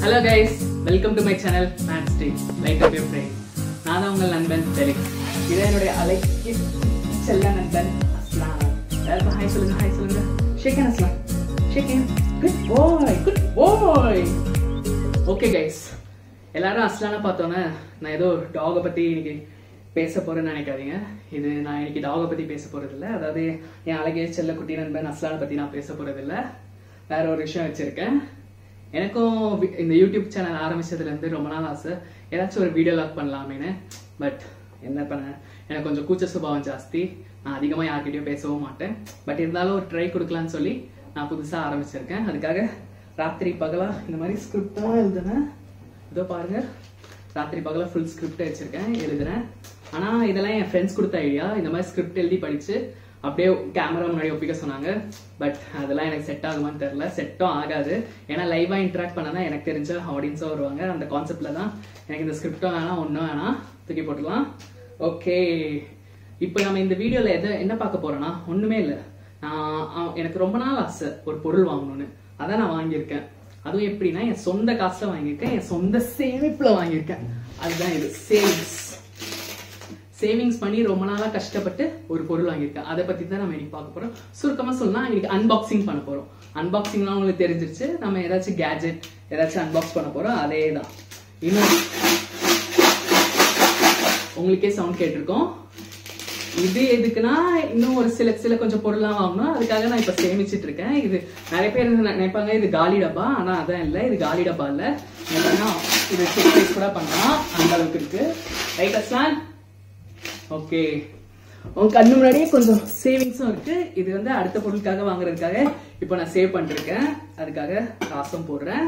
Hello guys welcome to my channel man street light up your friend நான் தான் உங்கள் நண்பன் ஃபெலிக்ஸ் இது என்னுடைய அலைக்கு செல்ல நண்பன் அஸ்லாம் எல்லாருக்கும் ஹாய் சொல்லுங்க ஹாய் சொல்லுங்க ஷேக்கன் அஸ்லாம் ஷேக்கன் good bye good bye okay guys எல்லாரும் அஸ்லான பார்த்தோன்னே நான் ஏதோ டாகை பற்றி இன்னைக்கு பேச போறேன்னு நினைக்காதீங்க இது நான் இன்னைக்கு டாகை பற்றி பேச போறது இல்ல அதாவது என் அழகிய செல்ல குட்டி நண்பன் அஸ்லானை பற்றி நான் பேச போறது இல்ல வேற ஒரு விஷயம் வச்சிருக்கேன் எனக்கும் வி- இந்த யூடியூப் சேனல் ஆரம்பிச்சதுலேருந்து ரொம்ப நாள் ஆசை ஏதாச்சும் ஒரு வீடியோ லாக் பண்ணலாமேன்னு பட் என்ன பண்ண எனக்கு கொஞ்சம் கூச்ச சுபாவம் ஜாஸ்தி நான் அதிகமாக யார்கிட்டயும் பேசவும் மாட்டேன் பட் இருந்தாலும் ஒரு ட்ரை கொடுக்கலான்னு சொல்லி நான் புதுசாக ஆரம்பிச்சிருக்கேன் அதுக்காக ராத்திரி பகலா இந்த மாதிரி ஸ்கிரிப்டாக எழுதுனேன் இதோ பாருங்க ராத்திரி பகலா ஃபுல் ஸ்கிரிப்ட் வச்சிருக்கேன் எழுதுறேன் ஆனா இதெல்லாம் என் ஃப்ரெண்ட்ஸ் கொடுத்த ஐடியா இந்த மாதிரி ஸ்கிரிப்ட் எழுதி படிச்சு அப்படியே கேமரா முன்னாடி ஒப்பிக்க சொன்னாங்க பட் அதெல்லாம் எனக்கு செட் ஆகுமான்னு தெரியல செட்டும் ஆகாது ஏன்னா லைவா இன்டராக்ட் பண்ணா எனக்கு தெரிஞ்ச ஆடியன்ஸும் வருவாங்க அந்த கான்செப்ட்ல தான் எனக்கு இந்த ஸ்கிரிப்டும் வேணாம் ஒன்றும் வேணாம் தூக்கி போட்டுக்கலாம் ஓகே இப்போ நம்ம இந்த வீடியோல எதை என்ன பார்க்க போறோம்னா ஒண்ணுமே இல்லை நான் அ- எனக்கு ரொம்ப நாள் ஆசை ஒரு பொருள் வாங்கணும்னு அதான் நான் வாங்கியிருக்கேன் அதுவும் எப்படின்னா என் சொந்த காசுல வாங்கியிருக்கேன் என் சொந்த சேமிப்புல வாங்கியிருக்கேன் அதுதான் இது சேவிங்ஸ் சேவிங்ஸ் பண்ணி ரொம்ப நாளா கஷ்டப்பட்டு ஒரு பொருள் வாங்கியிருக்கேன் அதை பத்தி தான் நம்ம இன்னைக்கு பார்க்க போறோம் சுருக்கமா சொல்லலாம் இன்னைக்கு அன்பாக்சிங் பண்ண போறோம் அன்பாக்சிங்லாம் உங்களுக்கு தெரிஞ்சிருச்சு நம்ம ஏதாச்சும் கேஜெட் ஏதாச்சும் அன்பாக்ஸ் பண்ண போறோம் அதே தான் இன்னும் உங்களுக்கே சவுண்ட் கேட்டிருக்கோம் இது எதுக்குன்னா இன்னும் ஒரு சில சில கொஞ்சம் பொருள்லாம் வாங்கணும் அதுக்காக நான் இப்ப சேமிச்சிட்டு இருக்கேன் இது நிறைய பேர் என்ன நினைப்பாங்க இது காலி டப்பா ஆனா அதான் இல்ல இது காலி டப்பா இல்ல என்னன்னா இது சூட்கேஸ் கூட பண்ணலாம் அந்த அளவுக்கு இருக்கு ரைட் அஸ்லான் ஓகே உங்க கண்ணு முன்னாடியே கொஞ்சம் சேவிங்ஸும் இருக்கு இது வந்து அடுத்த பொருளுக்காக வாங்குறதுக்காக இப்போ நான் சேவ் பண்ணிருக்கேன் அதுக்காக காசும் போடுறேன்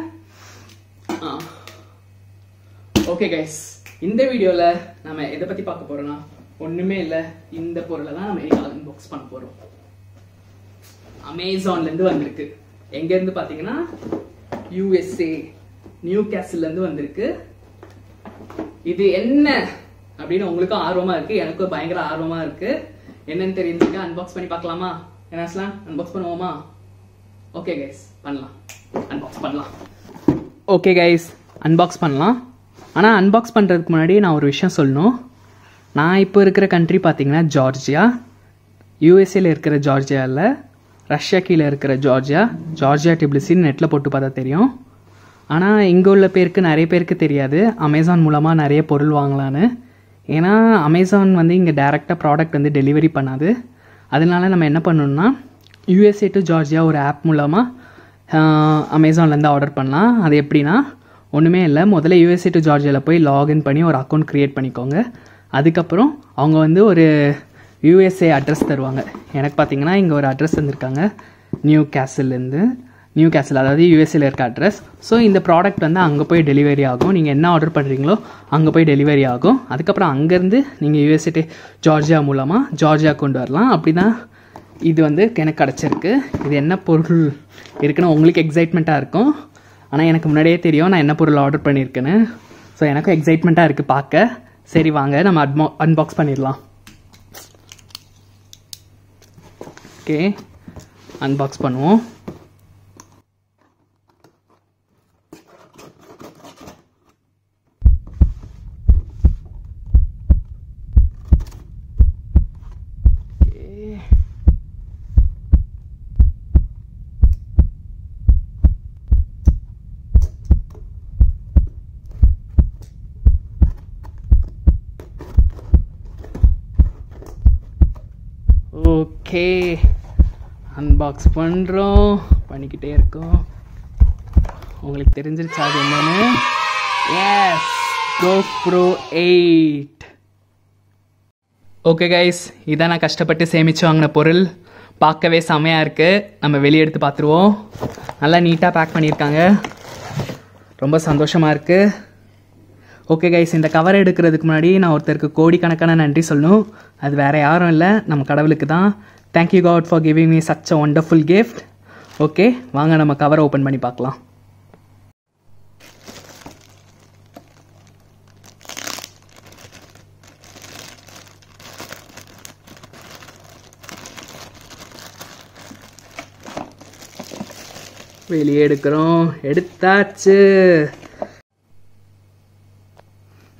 ஓகே கைஸ் இந்த வீடியோல நம்ம எதை பத்தி பார்க்க போறோம்னா ஒண்ணுமே இல்ல இந்த பொருளை தான் நம்ம இன்னைக்கு அன்பாக்ஸ் பண்ண போறோம் அமேசான்ல இருந்து வந்திருக்கு எங்க இருந்து பாத்தீங்கன்னா யூஎஸ்ஏ நியூ கேசல்ல இருந்து வந்திருக்கு இது என்ன அப்படின்னு உங்களுக்கும் ஆர்வமா இருக்கு எனக்கும் பயங்கர ஆர்வமா இருக்கு என்னன்னு தெரிஞ்சுக்க அன்பாக்ஸ் பண்ணி பார்க்கலாமா என்ன அஸ்லாம் அன்பாக்ஸ் பண்ணுவோமா ஓகே கைஸ் பண்ணலாம் அன்பாக்ஸ் பண்ணலாம் ஓகே கைஸ் அன்பாக்ஸ் பண்ணலாம் ஆனால் அன்பாக்ஸ் பண்ணுறதுக்கு முன்னாடி நான் ஒரு விஷயம் சொல்லணும் நான் இப்போ இருக்கிற கண்ட்ரி பார்த்தீங்கன்னா ஜார்ஜியா யூஎஸ்ஏல இருக்கிற ஜார்ஜியா இல்லை ரஷ்யா கீழே இருக்கிற ஜார்ஜியா ஜார்ஜியா டிப்ளிசின்னு நெட்டில் போட்டு பார்த்தா தெரியும் ஆனால் இங்கே உள்ள பேருக்கு நிறைய பேருக்கு தெரியாது அமேசான் மூலமாக நிறைய பொருள் வாங்கலான்னு ஏன்னா அமேசான் வந்து இங்கே டேரெக்டாக ப்ராடக்ட் வந்து டெலிவரி பண்ணாது அதனால நம்ம என்ன பண்ணணும்னா யூஎஸ்ஏ டு ஜார்ஜியா ஒரு ஆப் மூலமாக அமேசான்லேருந்து ஆர்டர் பண்ணலாம் அது எப்படின்னா ஒன்றுமே இல்லை முதல்ல யூஎஸ்ஏ டு ஜார்ஜியாவில் போய் லாகின் பண்ணி ஒரு அக்கௌண்ட் க்ரியேட் பண்ணிக்கோங்க அதுக்கப்புறம் அவங்க வந்து ஒரு யூஎஸ்ஏ அட்ரஸ் தருவாங்க எனக்கு பார்த்தீங்கன்னா இங்கே ஒரு அட்ரஸ் தந்திருக்காங்க நியூ கேசல்லேருந்து நியூ கேசல் அதாவது யூஎஸ்ஏல இருக்க அட்ரஸ் ஸோ இந்த ப்ராடக்ட் வந்து அங்கே போய் டெலிவரி ஆகும் நீங்கள் என்ன ஆர்டர் பண்ணுறீங்களோ அங்கே போய் டெலிவரி ஆகும் அதுக்கப்புறம் அங்கேருந்து நீங்கள் யூஎஸ்ஏ டு ஜார்ஜியா மூலமாக ஜார்ஜியா கொண்டு வரலாம் அப்படி தான் இது வந்து எனக்கு கிடச்சிருக்கு இது என்ன பொருள் இருக்குன்னு உங்களுக்கு எக்ஸைட்மெண்ட்டாக இருக்கும் ஆனால் எனக்கு முன்னாடியே தெரியும் நான் என்ன பொருள் ஆர்டர் பண்ணியிருக்கேன்னு ஸோ எனக்கும் எக்ஸைட்மெண்ட்டாக இருக்குது பார்க்க சரி வாங்க நம்ம அட்மா அன்பாக்ஸ் பண்ணிடலாம் ஓகே அன்பாக்ஸ் பண்ணுவோம் Okay. ஓகே அன்பாக்ஸ் பண்ணுறோம் பண்ணிக்கிட்டே இருக்கோம் உங்களுக்கு தெரிஞ்சிருச்சா அது என்னன்னு yes GoPro eight okay guys இதான் நான் கஷ்டப்பட்டு சேமிச்சு வாங்கின பொருள் பார்க்கவே செமையாக இருக்குது நம்ம வெளியே எடுத்து பார்த்துருவோம் நல்லா நீட்டாக பேக் பண்ணியிருக்காங்க ரொம்ப சந்தோஷமாக இருக்குது ஓகே கைஸ் இந்த கவர் எடுக்கிறதுக்கு முன்னாடி நான் ஒருத்தருக்கு கோடிக்கணக்கான நன்றி சொல்லணும் அது வேற யாரும் இல்லை நம்ம கடவுளுக்கு தான் thank you God for giving me such a wonderful gift okay வாங்க நம்ம கவரை ஓப்பன் பண்ணி பார்க்கலாம் வெளியே எடுக்கிறோம் எடுத்தாச்சு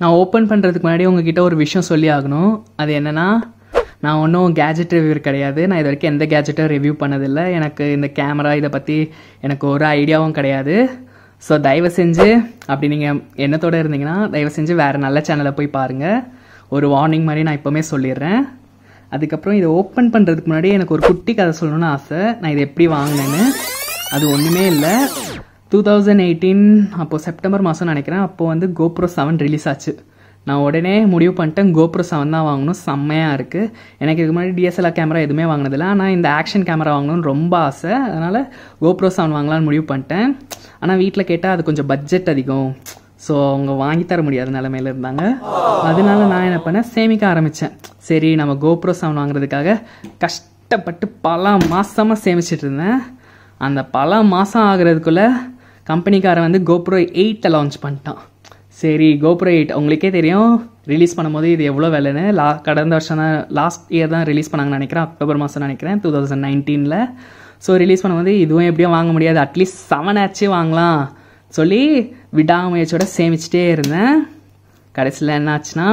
நான் ஓப்பன் பண்ணுறதுக்கு முன்னாடி உங்ககிட்ட ஒரு விஷயம் சொல்லி ஆகணும் அது என்னென்னா நான் ஒன்றும் கேஜெட் ரிவ்யூவர் கிடையாது நான் இது வரைக்கும் எந்த கேஜெட்டும் ரிவ்யூ பண்ணதில்லை எனக்கு இந்த கேமரா இதை பற்றி எனக்கு ஒரு ஐடியாவும் கிடையாது ஸோ தயவு செஞ்சு அப்படி நீங்கள் எண்ணத்தோடு இருந்தீங்கன்னா தயவு செஞ்சு வேறு நல்ல சேனலை போய் பாருங்கள் ஒரு வார்னிங் மாதிரி நான் இப்போவுமே சொல்லிடுறேன் அதுக்கப்புறம் இதை ஓப்பன் பண்ணுறதுக்கு முன்னாடி எனக்கு ஒரு குட்டி கதை சொல்லணும்னு ஆசை நான் இதை எப்படி வாங்கினேன்னு அது ஒன்றுமே இல்லை டூ தௌசண்ட் எயிட்டீன் அப்போது செப்டம்பர் மாதம் நினைக்கிறேன் அப்போது வந்து கோப்ரோ செவன் ரிலீஸ் ஆச்சு நான் உடனே முடிவு பண்ணிட்டேன் கோப்ரோ செவன் தான் வாங்கணும் செம்மையாக இருக்குது எனக்கு இதுக்கு முன்னாடி டிஎஸ்எல்ஆர் கேமரா எதுவுமே வாங்கினதில்ல ஆனால் இந்த ஆக்ஷன் கேமரா வாங்கணும்னு ரொம்ப ஆசை அதனால் கோப்ரோ செவன் வாங்கலாம்னு முடிவு பண்ணிட்டேன் ஆனால் வீட்டில் கேட்டால் அது கொஞ்சம் பட்ஜெட் அதிகம் ஸோ அவங்க வாங்கி தர முடியாத நிலமையில இருந்தாங்க அதனால நான் என்ன பண்ணேன் சேமிக்க ஆரம்பித்தேன் சரி நம்ம கோப்ரோ செவன் வாங்குறதுக்காக கஷ்டப்பட்டு பல மாசமா சேமிச்சிட்டு இருந்தேன் அந்த பல மாதம் ஆகுறதுக்குள்ளே கம்பெனிக்காரன் வந்து கோப்ரோ எயிட்டை லான்ச் பண்ணிட்டான் சரி கோப்ரோ எயிட் உங்களுக்கே தெரியும் ரிலீஸ் பண்ணும்போது இது எவ்வளோ விலைன்னு லா கடந்த வருஷம் தான் லாஸ்ட் இயர் தான் ரிலீஸ் பண்ணாங்கன்னு நினைக்கிறேன் அக்டோபர் மாதம் நினைக்கிறேன் டூ தௌசண்ட் நைன்டீனில் ஸோ ரிலீஸ் பண்ணும்போது இதுவும் எப்படியும் வாங்க முடியாது அட்லீஸ்ட் செவன் ஆச்சே வாங்கலாம் சொல்லி விடாமுயற்சியோட சேமிச்சிட்டே இருந்தேன் கடைசியில் என்ன ஆச்சுன்னா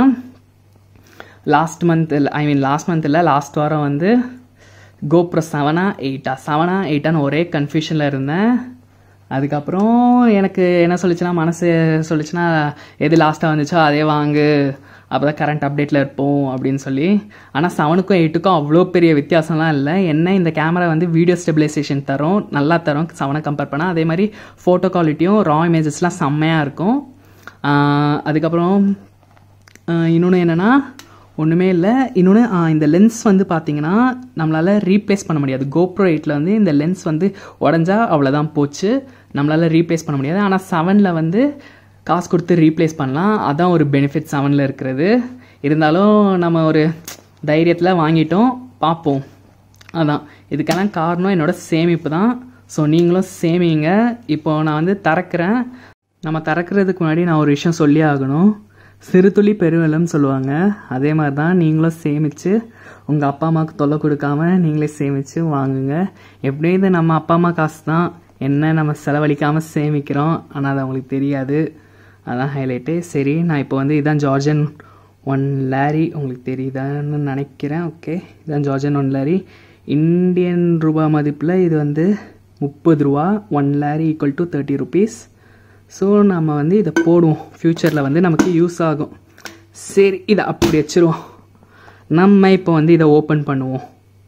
last month I mean last month இல்லை லாஸ்ட் வாரம் வந்து கோப்ரோ செவனா எயிட்டா செவனா எயிட்டான்னு ஒரே கன்ஃபியூஷனில் இருந்தேன் அதுக்கப்புறம் எனக்கு என்ன சொல்லிச்சுன்னா மனசு சொல்லிச்சுன்னா எது லாஸ்ட்டாக வந்துச்சோ அதே வாங்கு அப்போ தான் கரண்ட் அப்டேட்டில் இருப்போம் அப்படின்னு சொல்லி ஆனால் செவனுக்கும் எயிட்டுக்கும் அவ்வளோ பெரிய வித்தியாசம்லாம் இல்லை என்ன இந்த கேமரா வந்து வீடியோ ஸ்டெபிலைசேஷன் தரும் நல்லா தரும் செவனை கம்பேர் பண்ணால் அதே மாதிரி ஃபோட்டோ குவாலிட்டியும் ரா இமேஜஸ்லாம் செம்மையாக இருக்கும் அதுக்கப்புறம் இன்னொன்று என்னென்னா ஒன்றுமே இல்லை இன்னொன்று இந்த லென்ஸ் வந்து பார்த்தீங்கன்னா நம்மளால் ரீப்ளேஸ் பண்ண முடியாது கோப்ரோ எயிட்டில் வந்து இந்த லென்ஸ் வந்து உடஞ்சா அவ்வளோதான் போச்சு நம்மளால் ரீப்ளேஸ் பண்ண முடியாது ஆனால் செவனில் வந்து காசு கொடுத்து ரீப்ளேஸ் பண்ணலாம் அதான் ஒரு பெனிஃபிட் செவனில் இருக்கிறது இருந்தாலும் நம்ம ஒரு தைரியத்தில் வாங்கிட்டோம் பார்ப்போம் அதான் இதுக்கெல்லாம் காரணம் என்னோட சேமிப்பு தான் ஸோ நீங்களும் சேமிங்க இப்போ நான் வந்து திறக்கிறேன் நம்ம திறக்கிறதுக்கு முன்னாடி நான் ஒரு விஷயம் சொல்லி ஆகணும் சிறுதுளி பெருவெள்ளம்னு சொல்லுவாங்க அதே மாதிரி தான் நீங்களும் சேமித்து உங்கள் அப்பா அம்மாவுக்கு தொல்லை கொடுக்காம நீங்களே சேமித்து வாங்குங்க எப்படியும் இது நம்ம அப்பா அம்மா காசு தான் என்ன நம்ம செலவழிக்காமல் சேமிக்கிறோம் ஆனால் அது அவங்களுக்கு தெரியாது அதான் ஹைலைட்டு சரி நான் இப்போ வந்து இதான் ஜார்ஜன் ஒன் லேரி உங்களுக்கு தெரியுதான்னு நினைக்கிறேன் ஓகே இதான் ஜார்ஜன் ஒன் லேரி இந்தியன் ரூபா மதிப்பில் இது வந்து முப்பது ரூபா one lari equal to thirty rupees so நம்ம வந்து இதை போடுவோம் ஃப்யூச்சரில் வந்து நமக்கு யூஸ் ஆகும் சரி இதை அப்படி வச்சுருவோம் நம்ம இப்போ வந்து இதை ஓப்பன் பண்ணுவோம்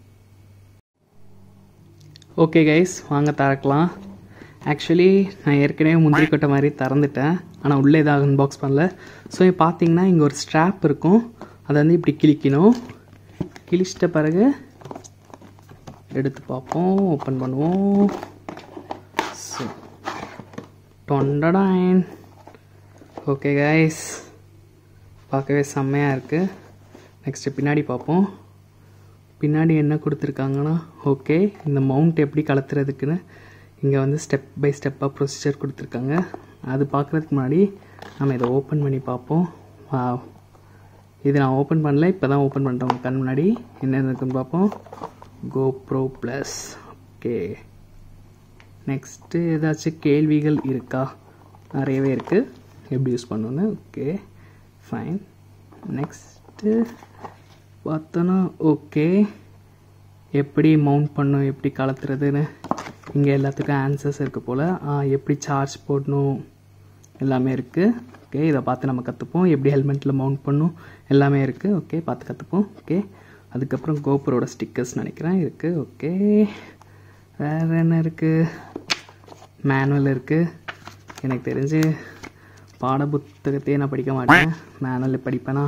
ஓகே கைஸ் வாங்க திறக்கலாம் ஆக்சுவலி நான் ஏற்கனவே முந்திரி கொட்டை மாதிரி திறந்துட்டேன் ஆனால் உள்ளே ஏதாவது அன்பாக்ஸ் பண்ணல ஸோ இப்போ பார்த்தீங்கன்னா இங்கே ஒரு ஸ்ட்ராப் இருக்கும் அதை வந்து இப்படி கிழிக்கணும் கிழிச்சிட்ட பிறகு எடுத்து பார்ப்போம் ஓப்பன் பண்ணுவோம் ஸோ டொண்டடாயின் ஓகே கைஸ் பார்க்கவே செம்மையாக இருக்குது நெக்ஸ்ட்டு பின்னாடி பார்ப்போம் பின்னாடி என்ன கொடுத்துருக்காங்கன்னா ஓகே இந்த மவுண்ட் எப்படி கலத்துறதுக்குன்னு இங்கே வந்து ஸ்டெப் பை ஸ்டெப்பாக ப்ரொசீஜர் கொடுத்துருக்காங்க அது பார்க்குறதுக்கு முன்னாடி நம்ம இதை ஓப்பன் பண்ணி பார்ப்போம் வா இது நான் ஓப்பன் பண்ணல இப்போ தான் ஓப்பன் பண்ணிட்டேன் உங்கள் கண் முன்னாடி என்ன இருக்குன்னு பார்ப்போம் கோப்ரோ ப்ளஸ் ஓகே நெக்ஸ்ட்டு ஏதாச்சும் கேள்விகள் இருக்கா நிறையவே இருக்குது எப்படி யூஸ் பண்ணணுன்னு ஓகே ஃபைன் நெக்ஸ்ட்டு பார்த்தோன்னா ஓகே எப்படி மவுண்ட் பண்ணும் எப்படி கலத்துறதுன்னு இங்கே எல்லாத்துக்கும் ஆன்சர்ஸ் இருக்குது போல் எப்படி சார்ஜ் போடணும் எல்லாமே இருக்குது ஓகே இதை பார்த்து நம்ம கற்றுப்போம் எப்படி ஹெல்மெட்டில் மவுண்ட் பண்ணும் எல்லாமே இருக்குது ஓகே பார்த்து கற்றுப்போம் ஓகே அதுக்கப்புறம் கோபுரோட ஸ்டிக்கர்ஸ் நினைக்கிறேன் இருக்குது ஓகே வேறு என்ன இருக்குது மேனுவல் இருக்குது எனக்கு தெரிஞ்சு பாட புத்தகத்தையே நான் படிக்க மாட்டேன் மேனுவல் படிப்பேனா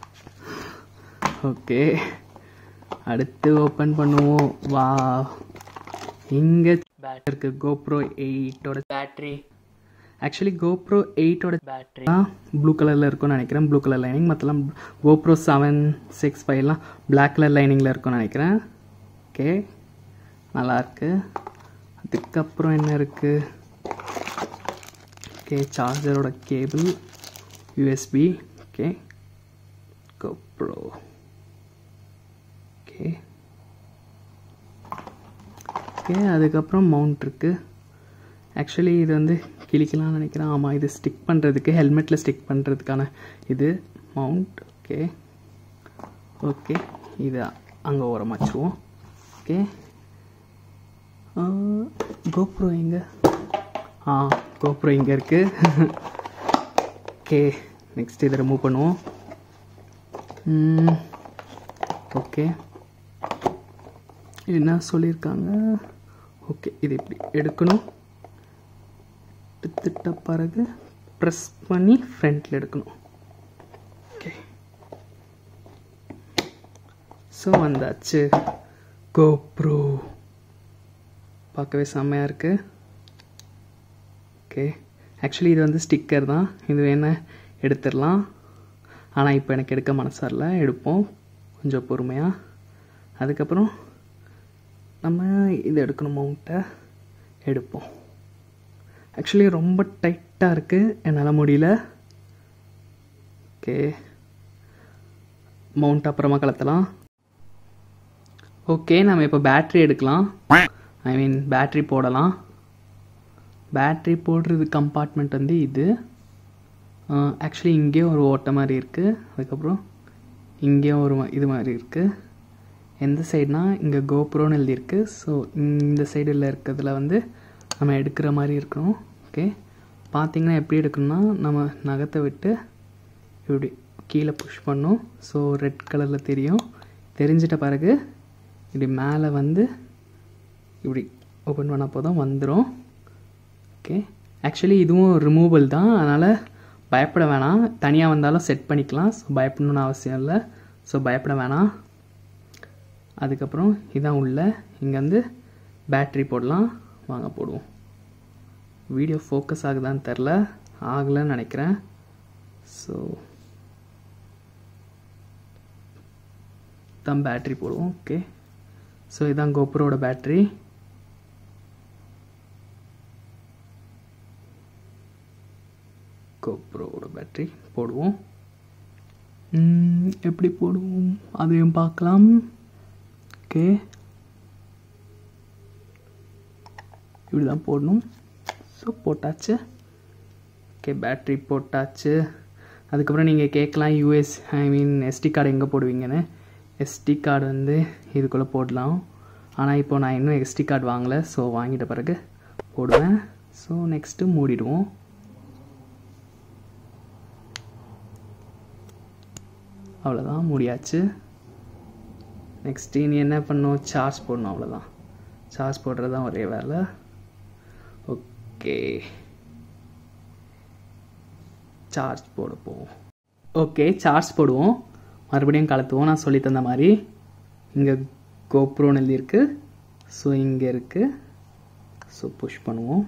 ஓகே அடுத்து ஓப்பன் பண்ணுவோம் வா இங்கே பேட் இருக்கு கோப்ரோ எயிட்டோட பேட்ரி ஆக்சுவலி கோப்ரோ எயிட்டோட பேட்ரி தான் ப்ளூ கலரில் இருக்கும்னு நினைக்கிறேன் ப்ளூ கலர் லைனிங் மற்றலாம் கோப்ரோ செவன் சிக்ஸ் ஃபைவ்லாம் பிளாக் கலர் லைனிங்கில் இருக்கும்னு நினைக்கிறேன் ஓகே நல்லாயிருக்கு அதுக்கப்புறம் என்ன இருக்குது ஓகே சார்ஜரோட cable USB okay GoPro okay okay அதுக்கப்புறம் மவுண்ட் இருக்குது ஆக்சுவலி இது வந்து கிழிக்கலாம்னு நினைக்கிறேன் ஆமாம் இது ஸ்டிக் பண்ணுறதுக்கு ஹெல்மெட்டில் ஸ்டிக் பண்ணுறதுக்கான இது மவுண்ட் ஓகே ஓகே இதை அங்கே ஓரமாக வச்சுருவோம் ஓகே கோப்ரோ எங்கே ஆ கோப்ரோ இங்கே இருக்குது ஓகே நெக்ஸ்ட் இதை ரிமூவ் பண்ணுவோம் ஓகே என்ன சொல்லியிருக்காங்க ஓகே இது இப்படி எடுக்கணும் எடுத்துட்ட பிறகு ப்ரெஸ் பண்ணி ஃப்ரண்ட்டில் எடுக்கணும் ஓகே ஸோ வந்தாச்சு கோப்ரோ பார்க்கவே செம்மையாக இருக்குது ஓகே ஆக்சுவலி இது வந்து ஸ்டிக்கர் தான் இது வேணால் எடுத்துடலாம் ஆனால் இப்போ எனக்கு எடுக்க மனசாரில் எடுப்போம் கொஞ்சம் பொறுமையாக அதுக்கப்புறம் நம்ம இது எடுக்கணும் மவுண்ட்டை எடுப்போம் ஆக்சுவலி ரொம்ப டைட்டாக இருக்குது என்னால் முடியல ஓகே மவுண்ட் அப்புறமா கலத்தலாம் ஓகே நம்ம இப்போ பேட்ரி எடுக்கலாம் ஐ மீன் பேட்ரி போடலாம் பேட்ரி போடுறது கம்பார்ட்மெண்ட் வந்து இது ஆக்சுவலி இங்கேயும் ஒரு ஓட்டை மாதிரி இருக்குது அதுக்கப்புறம் இங்கேயும் ஒரு இது மாதிரி இருக்குது எந்த சைடுனா இங்கே கோப்ரோன்னு எழுதியிருக்கு ஸோ இந்த சைடில் இருக்கிறதுல வந்து நம்ம எடுக்கிற மாதிரி இருக்கணும் ஓகே பார்த்திங்கன்னா எப்படி எடுக்கணும்னா நம்ம நகத்தை விட்டு இப்படி கீழே புஷ் பண்ணும் ஸோ ரெட் கலரில் தெரியும் தெரிஞ்சிட்ட பிறகு இப்படி மேலே வந்து இப்படி ஓப்பன் பண்ணப்போ தான் வந்துடும் ஓகே ஆக்சுவலி இதுவும் ரிமூவல் தான் அதனால் பயப்பட வேணாம் தனியாக வந்தாலும் செட் பண்ணிக்கலாம் ஸோ பயப்படணும்னு அவசியம் இல்லை ஸோ பயப்பட வேணாம் அதுக்கப்புறம் இதான் உள்ள இங்கே வந்து பேட்ரி போடலாம் வாங்க போடுவோம் வீடியோ ஃபோக்கஸ் ஆகுதான்னு தெரில ஆகலைன்னு நினைக்கிறேன் ஸோ தான் பேட்ரி போடுவோம் ஓகே ஸோ இதான் கோப்ரோட பேட்ரி கோப்ரோவோட பேட்ரி போடுவோம் எப்படி போடுவோம் அதையும் பார்க்கலாம் ஓகே இப்படி தான் போடணும் ஸோ போட்டாச்சு ஓகே பேட்ரி போட்டாச்சு அதுக்கப்புறம் நீங்கள் கேட்கலாம் US I mean SD card எங்கே போடுவீங்கன்னு எஸ்டி கார்டு வந்து இதுக்குள்ளே போடலாம் ஆனால் இப்போ நான் இன்னும் எஸ்டி கார்டு வாங்கலை ஸோ வாங்கிட்ட பிறகு போடுவேன் ஸோ நெக்ஸ்ட்டு மூடிடுவோம் அவ்வளோதான் முடியாச்சு நெக்ஸ்ட் இனி என்ன பண்ணும் சார்ஜ் போடணும் அவ்வளோதான் சார்ஜ் போடுறது தான் ஒரே வேலை ஓகே சார்ஜ் போட போவோம் ஓகே சார்ஜ் போடுவோம் மறுபடியும் கலத்துவோம் நான் சொல்லி தந்த மாதிரி இங்கே கோப்ரோன்னு எழுதியிருக்கு ஸோ இங்கே இருக்குது ஸோ புஷ் பண்ணுவோம்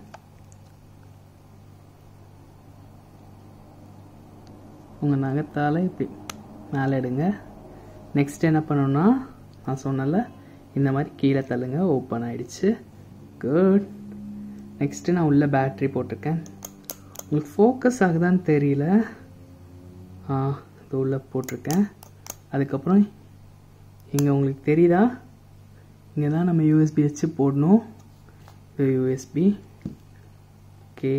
உங்கள் நகத்தால் இப்படி மேலே எடுங்க நெக்ஸ்ட் என்ன பண்ணணும்னா நான் சொன்னல இந்த மாதிரி கீழே தள்ளுங்க ஓப்பன் ஆகிடுச்சு குட் நெக்ஸ்ட்டு நான் உள்ள பேட்ரி போட்டிருக்கேன் உங்களுக்கு ஃபோக்கஸ் ஆகுதான்னு தெரியல ஆ இது உள்ளே போட்டிருக்கேன் அதுக்கப்புறம் இங்கே உங்களுக்கு தெரியுதா இங்கே தான் நம்ம யூஎஸ்பி வச்சு போடணும் இது யூஎஸ்பி ஓகே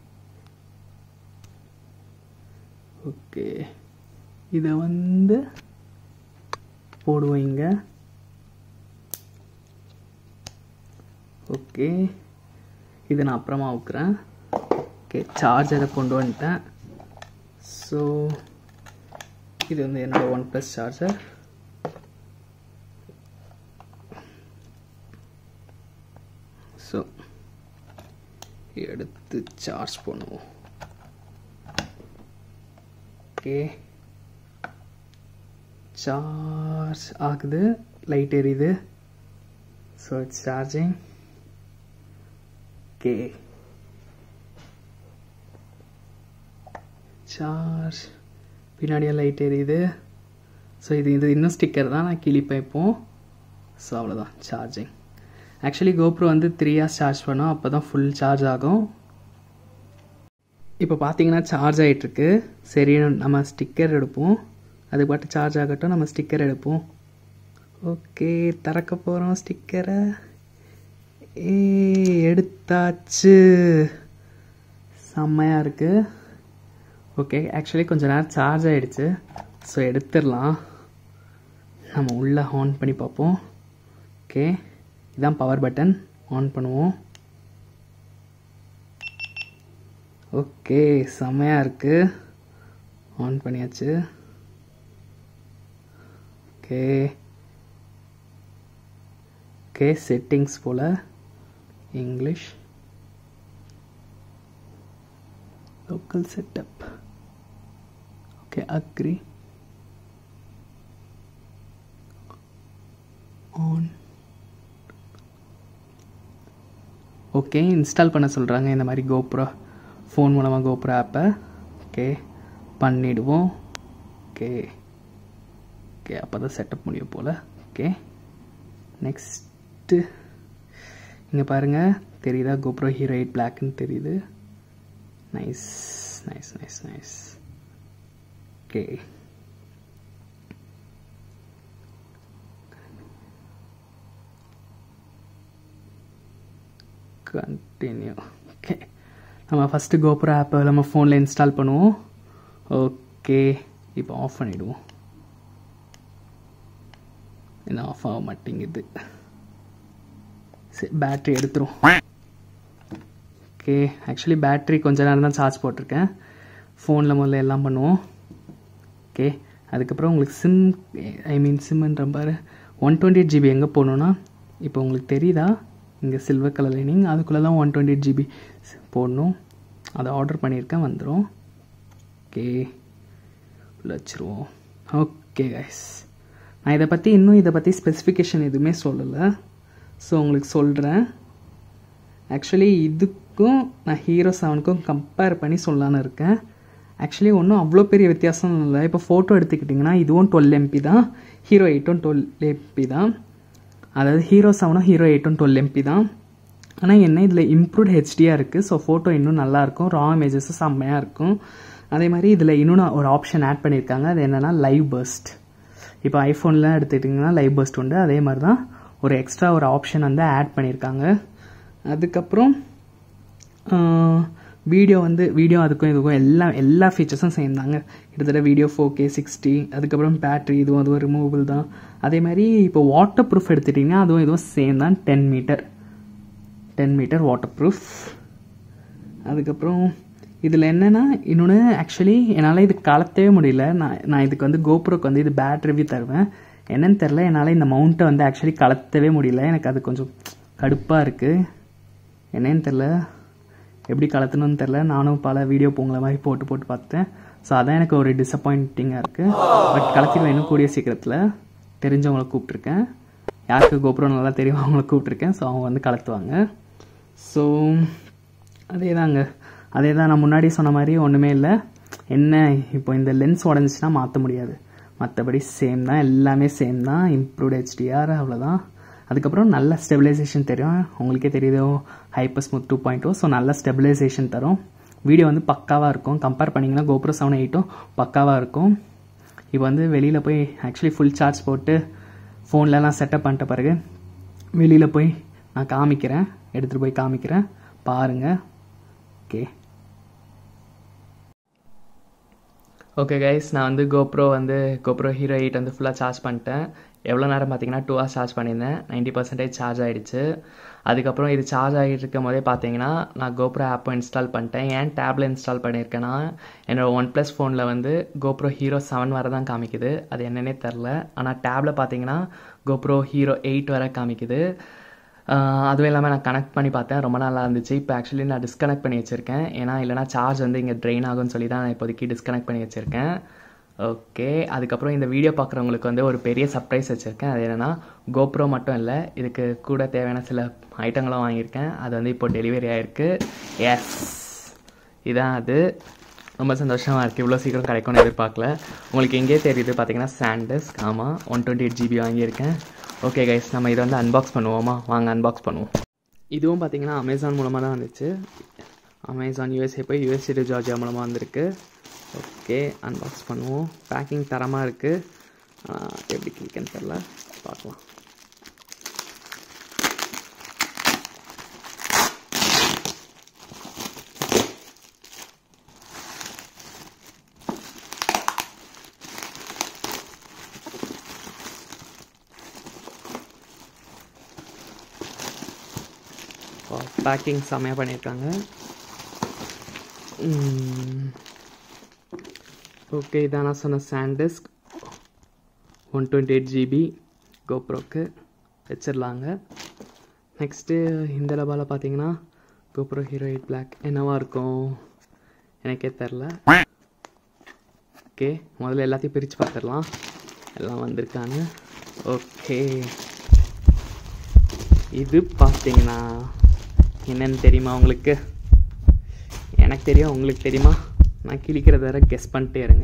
ஓகே இதை வந்து போடுவோம் இங்கே ஓகே இதை நான் அப்புறமா வைக்கிறேன் ஓகே சார்ஜரை கொண்டு வந்துட்டேன் ஸோ இது வந்து என்னோட ஒன் ப்ளஸ் சார்ஜர் ஸோ எடுத்து சார்ஜ் பண்ணுவோம் ஓகே சார்ஜ் ஆகுது லைட் எரியுது so it's charging okay charge பின்னாடியே லைட் எரியுது ஸோ இது இது இன்னும் ஸ்டிக்கர் தான் நான் கிளிப்பேன் இப்போ ஸோ அவ்வளோதான் சார்ஜிங் ஆக்சுவலி கோப்ரோ வந்து த்ரீ ஹார்ஸ் சார்ஜ் பண்ணோம் அப்போ தான் ஃபுல் சார்ஜ் ஆகும் இப்போ பார்த்தீங்கன்னா சார்ஜ் ஆகிட்டுருக்கு சரி நம்ம ஸ்டிக்கர் எடுப்போம் அது பாட்டு சார்ஜ் ஆகட்டும் நம்ம ஸ்டிக்கர் எடுப்போம் ஓகே திறக்க போகிறோம் ஸ்டிக்கரை ஏ எடுத்தாச்சு செம்மையாக இருக்குது ஓகே ஆக்சுவலி கொஞ்ச நேரம் சார்ஜ் ஆகிடுச்சு ஸோ எடுத்துடலாம் நம்ம உள்ளே ஆன் பண்ணி பார்ப்போம் ஓகே இதான் பவர் பட்டன் ஆன் பண்ணுவோம் ஓகே செம்மையாக இருக்குது ஆன் பண்ணியாச்சு ஓகே ஓகே செட்டிங்ஸ் போல் English local setup okay agree on okay install பண்ண சொல்கிறாங்க இந்த மாதிரி கோப்ரோ ஃபோன் மூலமாக கோப்ரோ ஆப்பை ஓகே பண்ணிடுவோம் ஓகே ஓகே அப்போ தான் செட்டப் முடியும் போல் ஓகே நெக்ஸ்ட்டு இங்கே பாருங்கள் தெரியுதா கோப்ரோ ஹீரோ எயிட் பிளாக்னு தெரியுது nice nice nice nice okay continue okay நம்ம ஃபஸ்ட்டு கோபுர ஆப்பை நம்ம ஃபோனில் இன்ஸ்டால் பண்ணுவோம் ஓகே இப்போ ஆஃப் பண்ணிவிடுவோம் என்ன ஆஃப் ஆக மாட்டேங்குது சரி பேட்ரி எடுத்துரும் ஓகே ஆக்சுவலி பேட்ரி கொஞ்ச நேரம் தான் சார்ஜ் போட்டிருக்கேன் ஃபோனில் முதல்ல எல்லாம் பண்ணுவோம் ஓகே அதுக்கப்புறம் உங்களுக்கு சிம் ஐ மீன் சிம்ன்ற பாரு ஒன் டுவெண்ட்டி எயிட் ஜிபி எங்கே போகணுன்னா இப்போ உங்களுக்கு தெரியுதா இங்கே சில்வர் கலர் லைனிங் அதுக்குள்ளே தான் ஒன் டுவெண்ட்டி எயிட் ஜிபி போடணும் அதை ஆர்டர் பண்ணியிருக்கேன் வந்துடும் ஓகே உள்ள வச்சுருவோம் ஓகே கைஸ் நான் இதை பற்றி இன்னும் இதை பற்றி ஸ்பெசிஃபிகேஷன் எதுவுமே சொல்லலை ஸோ உங்களுக்கு சொல்கிறேன் ஆக்சுவலி இதுக்கும் நான் ஹீரோ செவனுக்கும் கம்பேர் பண்ணி சொல்லலான்னு இருக்கேன் ஆக்சுவலி ஒன்றும் அவ்வளோ பெரிய வித்தியாசம் இல்லை இப்போ ஃபோட்டோ எடுத்துக்கிட்டிங்கன்னா இதுவும் டுவெல் எம்பி தான் ஹீரோ எயிட்டும் டுவெல் எம்பி தான் அதாவது ஹீரோ செவனும் ஹீரோ எயிட்டும் டுவெல் எம்பி தான் ஆனால் என்ன இதில் இம்ப்ரூவ்ட் ஹெச்டியாக இருக்குது ஸோ ஃபோட்டோ இன்னும் நல்லாயிருக்கும் ரா இமேஜஸும் செம்மையாக இருக்கும் அதே மாதிரி இதில் இன்னொன்று ஒரு ஆப்ஷன் ஆட் பண்ணியிருக்காங்க அது என்னென்னா லைவ் பர்ஸ்ட் இப்போ ஐஃபோன்லாம் எடுத்துக்கிட்டிங்கன்னா லைவ் பர்ஸ்ட் உண்டு அதே மாதிரி தான் ஒரு எக்ஸ்ட்ரா ஒரு ஆப்ஷன் வந்து ஆட் பண்ணியிருக்காங்க அதுக்கப்புறம் வீடியோ வந்து வீடியோ அதுக்கும் இதுக்கும் எல்லா எல்லா ஃபீச்சர்ஸும் சேம் தாங்க கிட்டத்தட்ட வீடியோ ஃபோர் கே சிக்ஸ்டி அதுக்கப்புறம் பேட்ரி இதுவும் அதுவும் ரிமூவபிள் தான் அதே மாதிரி இப்போ வாட்டர் ப்ரூஃப் எடுத்துட்டிங்கன்னா அதுவும் இதுவும் சேம் தான் ten metre ten metre waterproof அதுக்கப்புறம் இதில் என்னென்னா இன்னொன்று ஆக்சுவலி என்னால் இது கலத்தவே முடியல நான் நான் இதுக்கு வந்து கோப்ரோக்கு வந்து இது பேட் ரிவ்யூ தருவேன் என்னன்னு தெரில என்னால் இந்த மவுண்ட்டை வந்து ஆக்சுவலி கலத்தவே முடியல எனக்கு அது கொஞ்சம் கடுப்பாக இருக்குது என்னன்னு தெரில எப்படி கலத்தணும்னு தெரில நானும் பல வீடியோ உங்களை மாதிரி போட்டு போட்டு பார்த்தேன் ஸோ அதான் எனக்கு ஒரு டிசப்பாயிண்டிங்காக இருக்குது பட் கலத்திடுவேன் இன்னும் கூடிய சீக்கிரத்தில் தெரிஞ்சவங்கள கூப்பிட்ருக்கேன் யாருக்கு கோபுரம் நல்லா தெரியும் அவங்கள கூப்பிட்ருக்கேன் ஸோ அவங்க வந்து கலத்துவாங்க ஸோ அதே தாங்க அதே தான் நான் முன்னாடி சொன்ன மாதிரி ஒன்றுமே இல்லை என்ன இப்போ இந்த லென்ஸ் உடஞ்சிச்சின்னா மாற்ற முடியாது மற்றபடி சேம் தான் எல்லாமே சேம் தான் இம்ப்ரூவ்ட் ஹெச்டிஆர் அவ்வளோதான் அதுக்கப்புறம் நல்ல ஸ்டெபிலைசேஷன் தெரியும் உங்களுக்கே தெரியுதோ hyper smooth two point two so நல்ல ஸ்டெபிலைசேஷன் தரும் வீடியோ வந்து பக்காவாக இருக்கும் கம்பேர் பண்ணிங்கன்னா கோப்ரோ செவன் எயிட்டும் பக்காவாக இருக்கும் இப்போ வந்து வெளியில் போய் ஆக்சுவலி ஃபுல் சார்ஜ் போட்டு ஃபோன்லலாம் செட்டப் பண்ணிட்ட பிறகு வெளியில் போய் நான் காமிக்கிறேன் எடுத்துகிட்டு போய் காமிக்கிறேன் பாருங்கள் ஓகே ஓகே கைஸ் நான் வந்து கோப்ரோ வந்து கோப்ரோ ஹீரோ எயிட் வந்து ஃபுல்லாக சார்ஜ் பண்ணிட்டேன் எவ்வளோ நேரம் பார்த்தீங்கன்னா டூ ஹவர்ஸ் சார்ஜ் பண்ணியிருந்தேன் நைன்ட்டி பர்சன்டேஜ் சார்ஜ் ஆகிடுச்சு அதுக்கப்புறம் இது சார்ஜ் ஆகிட்டு இருக்கும் போதே பார்த்தீங்கன்னா நான் கோப்ரோ ஆப்பை இன்ஸ்டால் பண்ணிட்டேன் ஏன் டேப்பில் இன்ஸ்டால் பண்ணியிருக்கேன்னா என்னோடய ஒன் ப்ளஸ் ஃபோனில் வந்து கோப்ரோ ஹீரோ செவன் வரை தான் காமிக்குது அது என்னன்னே தெரில ஆனால் டேப்பில் பார்த்தீங்கன்னா கோப்ரோ ஹீரோ எயிட் வரை காமிக்குது அதுவும் இல்லாமல் நான் கனெக்ட் பண்ணி பார்த்தேன் ரொம்ப நல்லா இருந்துச்சு இப்போ ஆக்சுவலி நான் டிஸ்கனெக்ட் பண்ணி வச்சுருக்கேன் ஏன்னா இல்லைனா சார்ஜ் வந்து இங்கே ட்ரெயின் ஆகும்னு சொல்லி தான் நான் இப்போதைக்கு டிஸ்கனெக்ட் பண்ணி வச்சுருக்கேன் ஓகே அதுக்கப்புறம் இந்த வீடியோ பார்க்குறவங்களுக்கு வந்து ஒரு பெரிய சர்ப்ரைஸ் வச்சுருக்கேன் அது என்னென்னா கோப்ரோ மட்டும் இல்லை இதுக்கு கூட தேவையான சில ஐட்டங்களும் வாங்கியிருக்கேன் அது வந்து இப்போ டெலிவரி ஆகிருக்கு எஸ் இதான் அது ரொம்ப சந்தோஷமாக இருக்குது இவ்வளோ சீக்கிரம் கிடைக்கும்னு எதிர்பார்க்கல உங்களுக்கு எங்கேயே தெரியுது பார்த்தீங்கன்னா சாண்டஸ்க் ஆமாம் ஒன் டுவெண்ட்டி எயிட் ஜிபி வாங்கியிருக்கேன் ஓகே கைஸ் நம்ம இதை வந்து அன்பாக்ஸ் பண்ணுவோமா வாங்க அன்பாக்ஸ் பண்ணுவோம் இதுவும் பார்த்தீங்கன்னா அமேசான் மூலமாக தான் வந்துச்சு அமேசான் யூஎஸ்ஏ போய் யூஎஸ்ஏ டு ஜார்ஜியா மூலமாக வந்திருக்கு ஓகே அன்பாக்ஸ் பண்ணுவோம் பேக்கிங் தரமாக இருக்குது எப்படி கிளிக்குன்னு தெரில பார்க்கலாம் பேக்கிங் செம்மையாக பண்ணியிருக்காங்க ஓகே இதான் நான் சொன்ன SanDisk one twenty eight GB கோப்ரோக்கு வச்சிடலாங்க நெக்ஸ்ட்டு இந்த டப்பாவில் பார்த்தீங்கன்னா கோப்ரோ ஹீரோ எயிட் பிளாக் என்னவா இருக்கும் எனக்கே தெரில ஓகே முதல்ல எல்லாத்தையும் பிரித்து பார்த்துடலாம் எல்லாம் வந்திருக்காங்க ஓகே இது பார்த்தீங்கன்னா என்னன்னு தெரியுமா உங்களுக்கு எனக்கு தெரியும் உங்களுக்கு தெரியுமா நான் கிழிக்கிறத வர கெஸ் பண்ணிட்டே இருங்க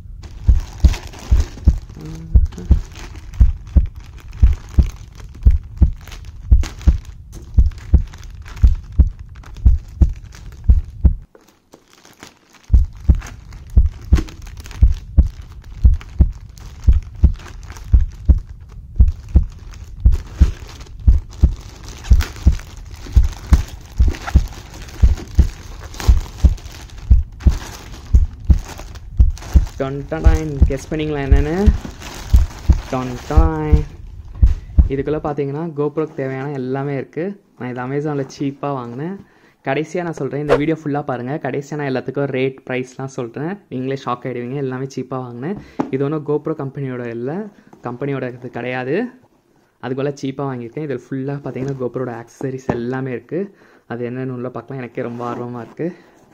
டொன்டாயின் கெஸ் பண்ணிங்களா என்னென்னு டொன்டாயின் இதுக்குள்ளே பார்த்தீங்கன்னா கோப்ரோக்கு தேவையான எல்லாமே இருக்குது நான் இது அமேசானில் சீப்பாக வாங்கினேன் கடைசியாக நான் சொல்கிறேன் இந்த வீடியோ ஃபுல்லாக பாருங்கள் கடைசியாக நான் எல்லாத்துக்கும் ரேட் ப்ரைஸ்லாம் சொல்கிறேன் நீங்களே ஷாக் ஆகிடுவீங்க எல்லாமே சீப்பாக வாங்கினேன் இது ஒன்றும் கோப்ரோ கம்பெனியோட இல்லை கம்பெனியோட இது கிடையாது அதுக்குள்ளே சீப்பாக வாங்கியிருக்கேன் இதில் ஃபுல்லாக பார்த்தீங்கன்னா கோப்ரோட ஆக்சசரிஸ் எல்லாமே இருக்குது அது என்னென்னு உள்ள பார்க்கலாம் எனக்கே ரொம்ப ஆர்வமாக இருக்குது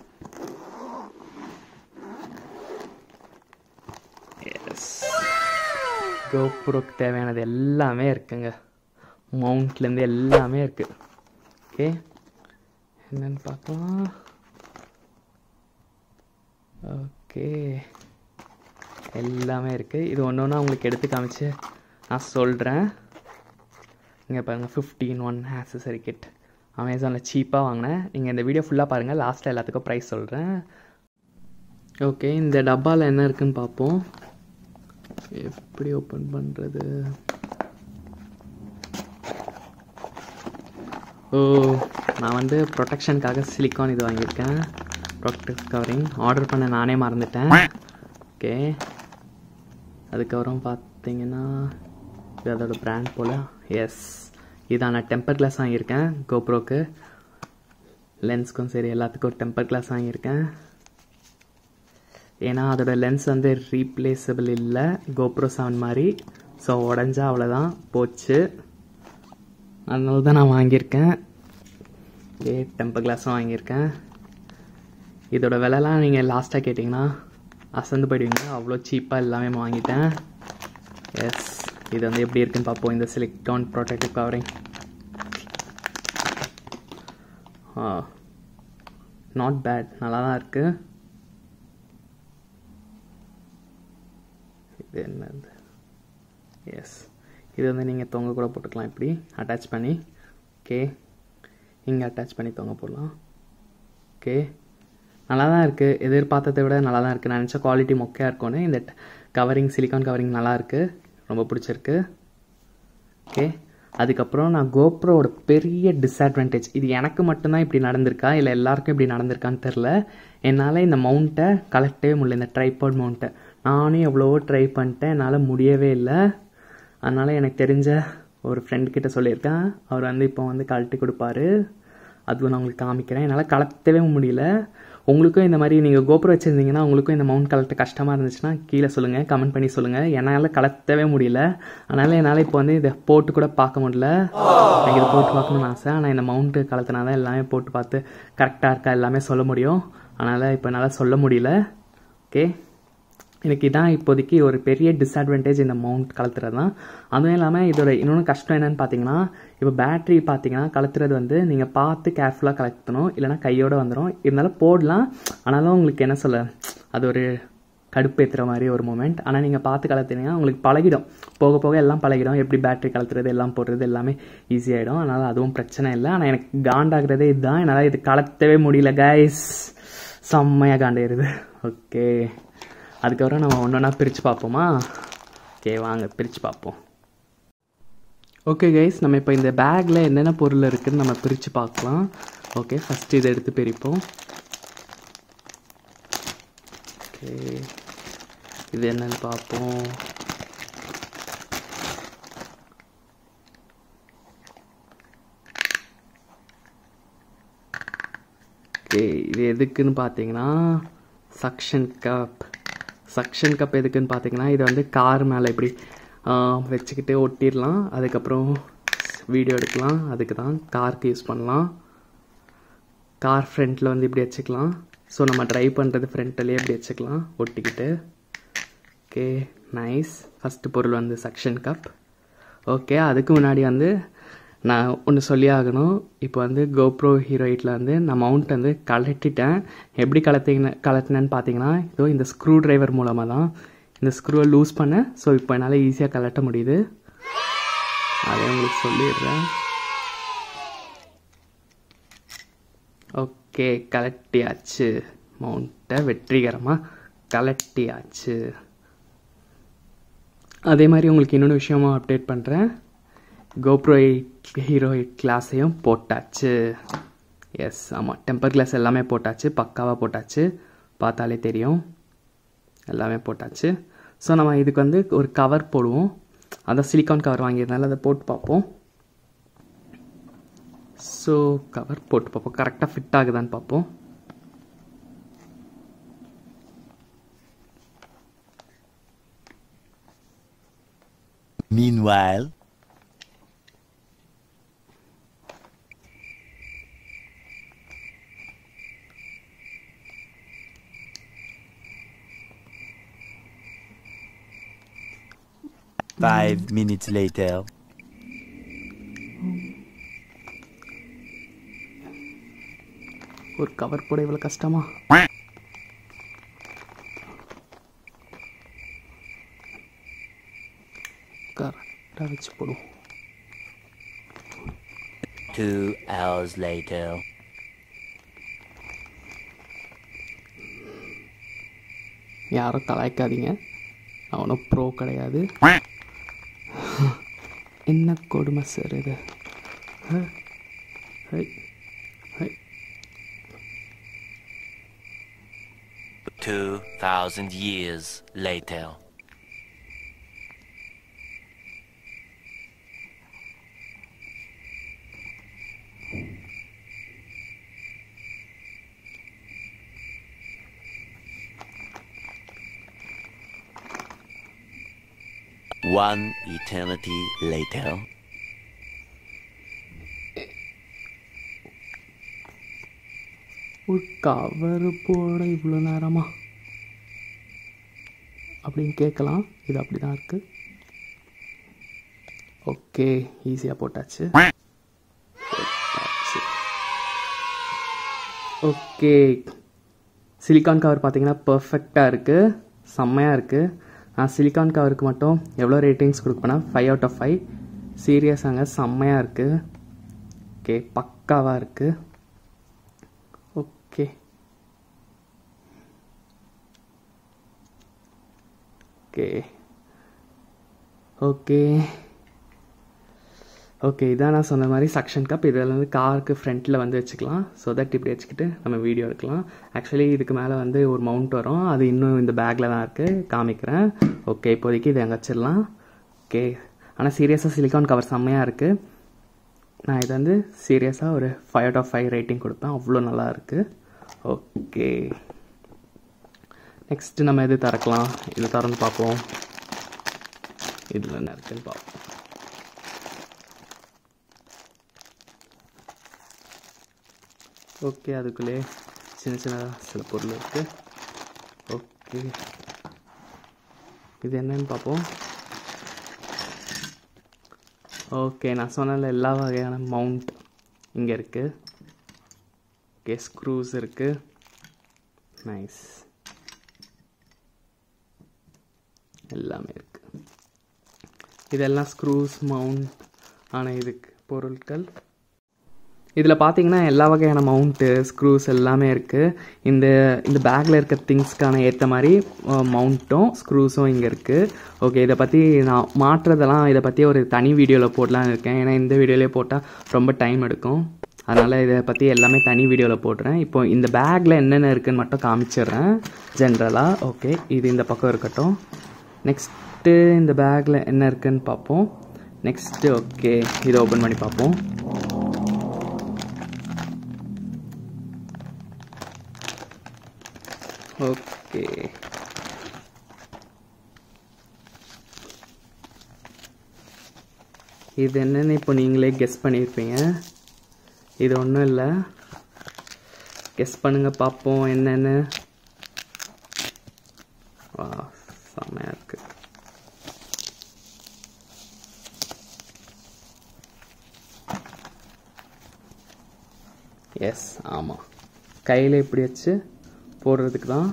எஸ் கோப்ரோக்கு தேவையானது எல்லாமே இருக்குங்க மவுண்ட்லேருந்து எல்லாமே இருக்குது ஓகே என்னன்னு பார்க்கலாம் ஓகே எல்லாமே இருக்குது இது ஒன்று ஒன்றா உங்களுக்கு எடுத்து காமிச்சு நான் சொல்கிறேன் இங்கே பாருங்கள் ஃபிஃப்டீன் ஒன் ஆக்சசரி கிட் அமேசானில் சீப்பாக வாங்கினேன் நீங்கள் இந்த வீடியோ ஃபுல்லாக பாருங்கள் லாஸ்ட்டில் எல்லாத்துக்கும் ப்ரைஸ் சொல்கிறேன் ஓகே இந்த டப்பாவில் என்ன இருக்குன்னு பார்ப்போம் எப்படி ஓப்பன் பண்ணுறது ஓ நான் வந்து ப்ரொடெக்ஷனுக்காக சிலிக்கான் இது வாங்கியிருக்கேன் ப்ரொடெக்ட் கவரிங் ஆர்டர் பண்ண நானே மறந்துட்டேன் ஓகே அதுக்கப்புறம் பார்த்தீங்கன்னா இது அதோட பிராண்ட் போல் எஸ் இதான் நான் டெம்பர் கிளாஸ் வாங்கியிருக்கேன் கோப்ரோக்கு லென்ஸ்க்கும் சரி எல்லாத்துக்கும் டெம்பர் கிளாஸ் வாங்கியிருக்கேன் ஏன்னா அதோட லென்ஸ் வந்து ரீப்ளேசபிள் இல்லை கோப்ரோ செவன் மாதிரி ஸோ உடஞ்சா அவ்வளோதான் போச்சு அதனால தான் நான் வாங்கியிருக்கேன் ஏ டெம்பர் கிளாஸும் வாங்கியிருக்கேன் இதோட விலைலாம் நீங்கள் லாஸ்ட்டாக கேட்டிங்கன்னா அசந்து போயிடுவீங்க அவ்வளோ சீப்பாக எல்லாமே வாங்கிட்டேன் எஸ் இது வந்து எப்படி இருக்குன்னு பார்ப்போம் இந்த சிலிக்கான் ப்ரொடெக்டிவ் கவரிங் ஆ நாட் பேட் நல்லா தான் இருக்குது இது என்னது எஸ் இது வந்து நீங்கள் தொங்க கூட போட்டுக்கலாம் இப்படி அட்டாச் பண்ணி ஓகே இங்கே அட்டாச் பண்ணி தொங்க போடலாம் ஓகே நல்லா தான் இருக்குது எதிர்பார்த்ததை விட நல்லா தான் இருக்குது நான் நினச்சா குவாலிட்டி மொக்கையாக இருக்கும்னு இந்த கவரிங் சிலிக்கான் கவரிங் நல்லா இருக்குது ரொம்ப பிடிச்சிருக்கு ஓகே அதுக்கப்புறம் நான் கோப்ரோவோட பெரிய டிஸ்அட்வான்டேஜ் இது எனக்கு மட்டும்தான் இப்படி நடந்திருக்கா இல்லை எல்லாருக்கும் இப்படி நடந்திருக்கான்னு தெரில என்னால் இந்த மவுண்ட்டை கலெக்டவே முடியல இந்த ட்ரைபாட் மவுண்ட்டை நானும் எவ்வளவோ ட்ரை பண்ணிட்டேன் என்னால் முடியவே இல்லை அதனால் எனக்கு தெரிஞ்ச ஒரு ஃப்ரெண்ட் கிட்ட சொல்லியிருக்கேன் அவர் வந்து இப்போ வந்து கழட்டி கொடுப்பாரு அதுவும் நான் உங்களுக்கு காமிக்கிறேன் என்னால் கலத்தவே முடியல உங்களுக்கும் இந்த மாதிரி நீங்கள் கோபுரம் வச்சுருந்தீங்கன்னா உங்களுக்கும் இந்த மவுண்ட் கலெக்ட் கஷ்டமாக இருந்துச்சுன்னா கீழே சொல்லுங்கள் கமெண்ட் பண்ணி சொல்லுங்கள் என்னால் கலத்தவே முடியல அதனால் என்னால் இப்போ வந்து இதை போட்டு கூட பார்க்க முடியல எனக்கு இது போட்டு பார்க்கணும்னு ஆசை ஆனால் இந்த மவுண்ட்டு கலத்தினா தான் எல்லாமே போட்டு பார்த்து கரெக்டாக இருக்கா எல்லாமே சொல்ல முடியும் அதனால் இப்போ என்னால் சொல்ல முடியல ஓகே எனக்கு இதான் இப்போதைக்கு ஒரு பெரிய டிஸ்அட்வான்டேஜ் இந்த மவுண்ட் கலத்துறது தான் அதுவும் இல்லாமல் இதோட இன்னொன்று கஷ்டம் என்னன்னு பார்த்தீங்கன்னா இப்போ பேட்டரி பார்த்தீங்கன்னா கலத்துறது வந்து நீங்கள் பார்த்து கேர்ஃபுல்லாக கலத்தணும் இல்லைனா கையோட வந்துடும் இருந்தாலும் போடலாம் ஆனாலும் உங்களுக்கு என்ன சொல்ல அது ஒரு கடுப்பேற்றுற மாதிரி ஒரு மூமெண்ட் ஆனால் நீங்கள் பார்த்து கலத்துனீங்கன்னா உங்களுக்கு பழகிடும் போக போக எல்லாம் பழகிடும் எப்படி பேட்டரி கலத்துறது எல்லாம் போடுறது எல்லாமே ஈஸியாகிடும் அதனால் அதுவும் பிரச்சனை இல்லை ஆனால் எனக்கு காண்டாகிறதே இதுதான் என்னால் இது கலத்தவே முடியல கைஸ் செம்மையாக காண்டாயிருது ஓகே அதுக்கப்புறம் நம்ம ஒன்று ஒன்றா பிரித்து பார்ப்போமா ஓகே வாங்க பிரித்து பார்ப்போம் ஓகே கைஸ் நம்ம இப்போ இந்த பேக்கில் என்னென்ன பொருள் இருக்குதுன்னு நம்ம பிரித்து பார்க்கலாம் ஓகே ஃபஸ்ட்டு இதை எடுத்து பிரிப்போம் ஓகே இது என்னன்னு பார்ப்போம் ஓகே இது எதுக்குன்னு பார்த்தீங்கன்னா சக்ஷன் கப் சக்ஷன் கப் எதுக்குன்னு பார்த்தீங்கன்னா இது வந்து கார் மேலே இப்படி ஆ, வச்சுக்கிட்டு ஒட்டிடலாம் அதுக்கப்புறம் வீடியோ எடுக்கலாம் அதுக்கு தான் காருக்கு யூஸ் பண்ணலாம் கார் ஃப்ரண்ட்டில் வந்து இப்படி வச்சுக்கலாம் ஸோ நம்ம ட்ரைவ் பண்ணுறது ஃப்ரண்ட்லேயே இப்படி வச்சுக்கலாம் ஒட்டிக்கிட்டு ஓகே நைஸ் ஃபஸ்ட்டு பொருள் வந்து சக்ஷன் கப் ஓகே அதுக்கு முன்னாடி வந்து நான் ஒன்று சொல்லி ஆகணும் இப்போ வந்து கோப்ரோ ஹீரோயிட்டில் வந்து நான் மவுண்ட் வந்து கலட்டிட்டேன் எப்படி கலத்தின கலட்டினேன்னு பார்த்தீங்கன்னா இதோ இந்த ஸ்க்ரூ டிரைவர் மூலமாக தான் இந்த ஸ்க்ரூவை லூஸ் பண்ணேன் ஸோ இப்போ என்னால் ஈஸியாக கலட்ட முடியுது அதை உங்களுக்கு சொல்லிடுறேன் ஓகே கலட்டியாச்சு மவுண்ட்டை வெற்றிகரமாக கலட்டியாச்சு அதே மாதிரி உங்களுக்கு இன்னொன்று விஷயமும் அப்டேட் பண்ணுறேன் கோப்ரோ எயிட் ஹீரோ எயிட் கிளாஸையும் போட்டாச்சு எஸ் ஆமாம் டெம்பர் கிளாஸ் எல்லாமே போட்டாச்சு பக்காவாக போட்டாச்சு பார்த்தாலே தெரியும் எல்லாமே போட்டாச்சு ஸோ நம்ம இதுக்கு வந்து ஒரு கவர் போடுவோம் அதான் சிலிக்கான் கவர் வாங்கியிருந்தால அதை போட்டு பார்ப்போம் ஸோ கவர் போட்டு பார்ப்போம் கரெக்டாக ஃபிட் ஆகுதான்னு பார்ப்போம் Meanwhile, five minutes later. ஒரு கவர் போட இவ்வளோ கஷ்டமா கரெக்டாக வச்சு போடுவோம் Two hours later. யாரும் கலாய்க்காதீங்க நான் ஒன்றும் ப்ரோ கிடையாது என்ன கொடுமை சார் இது ஹ? ஹை ஹை Two thousand years later. One eternity later. ஒரு கவர் போட இவ்வளோ நேரமா அப்படின்னு கேட்கலாம் இது அப்படி தான் இருக்குது ஓகே ஈஸியாக போட்டாச்சு போட்டாச்சு ஓகே சிலிக்கான் கவர் பார்த்தீங்கன்னா பர்ஃபெக்டாக இருக்குது செம்மையாக இருக்குது நான் சிலிக்கான் கவருக்கு மட்டும் எவ்வளோ ரேட்டிங்ஸ் கொடுப்பேன்னா ஃபைவ் அவுட் ஆஃப் ஃபைவ் சீரியஸாங்க செம்மையாக இருக்குது ஓகே பக்காவாக இருக்குது ஓகே ஓகே ஓகே ஓகே இதான் நான் சொன்ன மாதிரி சக்ஷன் கப் இதில் வந்து காருக்கு ஃப்ரண்ட்டில் வந்து வச்சுக்கலாம் ஸோ தட் இப்படி வச்சுக்கிட்டு நம்ம வீடியோ எடுக்கலாம் ஆக்சுவலி இதுக்கு மேலே வந்து ஒரு மவுண்ட் வரும் அது இன்னும் இந்த பேக்கில் தான் இருக்குது காமிக்கிறேன் ஓகே இப்போதைக்கு இதை அங்கே வச்சிடலாம் ஓகே ஆனால் சீரியஸாக சிலிக்கான் கவர் செம்மையாக இருக்குது நான் இது வந்து சீரியஸாக ஒரு five out of five rating கொடுப்பேன் அவ்வளோ நல்லா இருக்குது ஓகே நெக்ஸ்ட்டு நம்ம எது திறக்கலாம் இது திறந்து பார்ப்போம் இதில் என்ன இருக்குன்னு பார்ப்போம் ஓகே அதுக்குள்ளே சின்ன சின்ன சில பொருள் இருக்குது ஓகே இது என்னன்னு பார்ப்போம் ஓகே நான் சொன்னல எல்லா வகையான மவுண்ட் இங்கே இருக்குது ஓகே ஸ்க்ரூஸ் இருக்குது நைஸ் எல்லாமே இருக்குது இதெல்லாம் ஸ்க்ரூஸ் மவுண்ட் ஆன இதுக்கு பொருட்கள் இதில் பார்த்தீங்கன்னா எல்லா வகையான மவுண்ட்டு ஸ்க்ரூஸ் எல்லாமே இருக்குது இந்த இந்த பேக்கில் இருக்க திங்ஸ்க்கான ஏற்ற மாதிரி மவுண்ட்டும் ஸ்க்ரூஸும் இங்கே இருக்குது ஓகே இதை பற்றி நான் மாற்றுறதெல்லாம் இதை பற்றி ஒரு தனி வீடியோவில் போடலான்னு இருக்கேன் ஏன்னா இந்த வீடியோலேயே போட்டால் ரொம்ப டைம் எடுக்கும் அதனால் இதை பற்றி எல்லாமே தனி வீடியோவில் போடுறேன் இப்போ இந்த பேக்கில் என்னென்ன இருக்குன்னு மட்டும் காமிச்சிடுறேன் ஜென்ரலாக ஓகே இது இந்த பக்கம் இருக்கட்டும் நெக்ஸ்ட்டு இந்த பேக்கில் என்ன இருக்குன்னு பார்ப்போம் நெக்ஸ்ட்டு ஓகே இதை ஓப்பன் பண்ணி பார்ப்போம் ஓகே இது என்னன்னு இப்போ நீங்களே கெஸ் பண்ணியிருப்பீங்க இது ஒன்றும் இல்லை கெஸ் பண்ணுங்க பார்ப்போம் என்னன்னு வா செம்மையாக இருக்கு எஸ் ஆமாம் கையில் இப்படி வச்சு போடுறதுக்கு தான்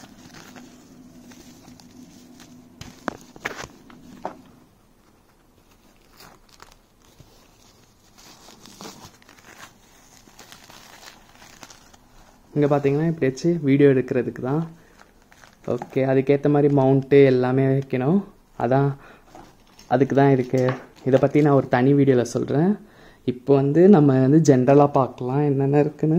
இங்கே பார்த்தீங்கன்னா இப்படி வச்சு வீடியோ எடுக்கிறதுக்கு தான் ஓகே அதுக்கேற்ற மாதிரி மவுண்ட்டு எல்லாமே வைக்கணும் அதான் அதுக்கு தான் இருக்குது இதை பற்றி நான் ஒரு தனி வீடியோவில் சொல்கிறேன் இப்போ வந்து நம்ம வந்து ஜென்ரலாக பார்க்கலாம் என்னென்ன இருக்குன்னு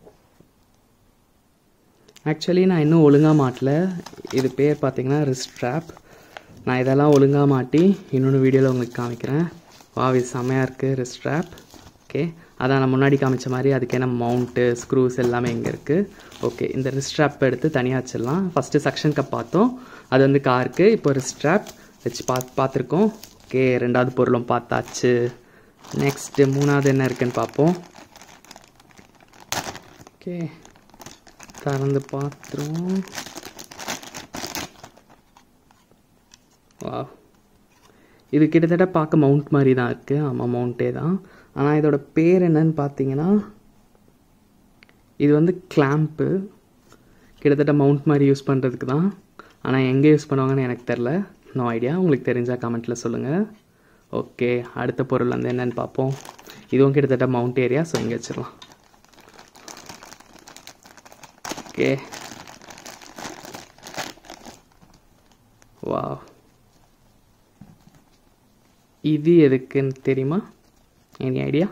ஆக்சுவலி நான் இன்னும் ஒழுங்காக மாட்டல இது பேர் பார்த்தீங்கன்னா ரிஸ்ட்ராப் நான் இதெல்லாம் ஒழுங்காக மாட்டி இன்னொன்று வீடியோவில் உங்களுக்கு காமிக்கிறேன் வா இது செம்மையாக இருக்குது ரிஸ்ட்ராப் ஓகே அதான் நான் முன்னாடி காமிச்ச மாதிரி அதுக்கேன மவுண்ட்டு ஸ்க்ரூஸ் எல்லாமே இங்கே இருக்குது ஓகே இந்த ரிஸ்ட்ராப் எடுத்து தனியாக வச்சிடலாம் ஃபஸ்ட்டு சக்ஷன் கப் பார்த்தோம் அது வந்து காருக்கு இப்போ ரிஸ்ட்ராப் வச்சு பார்த்து பார்த்துருக்கோம் ஓகே ரெண்டாவது பொருளும் பார்த்தாச்சு நெக்ஸ்ட்டு மூணாவது என்ன இருக்குன்னு பார்ப்போம் ஓகே திறந்து பார்த்துருவோம் வா இது கிட்டத்தட்ட பார்க்க மவுண்ட் மாதிரி தான் இருக்குது ஆமாம் மவுண்ட்டே தான் ஆனால் இதோட பேர் என்னன்னு பார்த்தீங்கன்னா இது வந்து கிளாம்ப்பு கிட்டத்தட்ட மவுண்ட் மாதிரி யூஸ் பண்ணுறதுக்கு தான் ஆனால் எங்கே யூஸ் பண்ணுவாங்கன்னு எனக்கு தெரில நோ ஐடியா உங்களுக்கு தெரிஞ்சால் கமெண்ட்டில் சொல்லுங்கள் ஓகே அடுத்த பொருள் வந்து என்னன்னு பார்ப்போம் இதுவும் கிட்டத்தட்ட மவுண்ட் ஏரியா ஸோ இங்கே வச்சிடலாம் ஓகே வா இது எதுக்குன்னு தெரியுமா எனி ஐடியா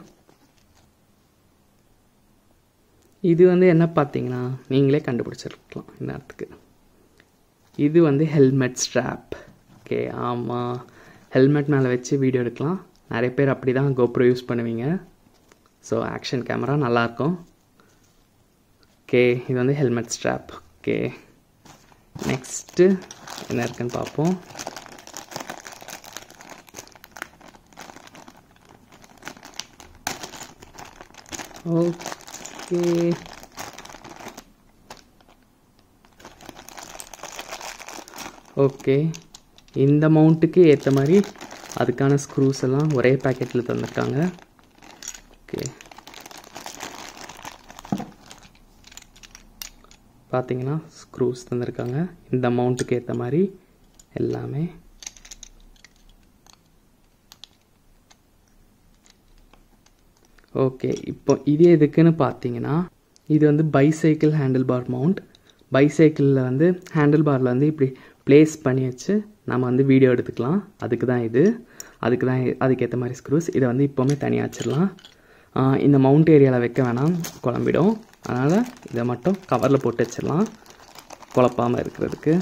இது வந்து என்ன பார்த்தீங்கன்னா நீங்களே கண்டுபிடிச்சிருக்கலாம் இந்த நேரத்துக்கு இது வந்து ஹெல்மெட் ஸ்ட்ராப் ஓகே ஆமாம் ஹெல்மெட் மேலே வச்சு வீடியோ எடுக்கலாம் நிறைய பேர் அப்படி தான் கோப்ரோ யூஸ் பண்ணுவீங்க ஸோ ஆக்ஷன் கேமரா நல்லாயிருக்கும் ஓகே இது வந்து ஹெல்மெட் ஸ்ட்ராப் ஓகே நெக்ஸ்ட்டு என்ன இருக்குன்னு பார்ப்போம் ஓகே ஓகே இந்த மவுண்ட்டுக்கு ஏற்ற மாதிரி அதுக்கான ஸ்க்ரூஸ் எல்லாம் ஒரே பேக்கெட்டில் தந்திருக்காங்க ஓகே பார்த்தீங்கன்னா ஸ்க்ரூஸ் தந்திருக்காங்க இந்த மவுண்ட்டுக்கு ஏற்ற மாதிரி எல்லாமே ஓகே இப்போ இது எதுக்குன்னு பார்த்தீங்கன்னா இது வந்து பைசைக்கிள் ஹேண்டில் பார் மவுண்ட் பைசைக்கிளில் வந்து ஹேண்டில் பாரில் வந்து இப்படி ப்ளேஸ் பண்ணி வச்சு நம்ம வந்து வீடியோ எடுத்துக்கலாம் அதுக்கு தான் இது அதுக்கு தான் அதுக்கேற்ற மாதிரி ஸ்க்ரூஸ் இதை வந்து இப்போவுமே தனியாக வச்சிடலாம் ஆஹ் இந்த மவுண்ட் ஏரியாவில் வைக்க வேணாம் குழம்பிடும் அதனால் இதை மட்டும் கவரில் போட்டு வச்சிடலாம் குழப்பாமல் இருக்கிறதுக்கு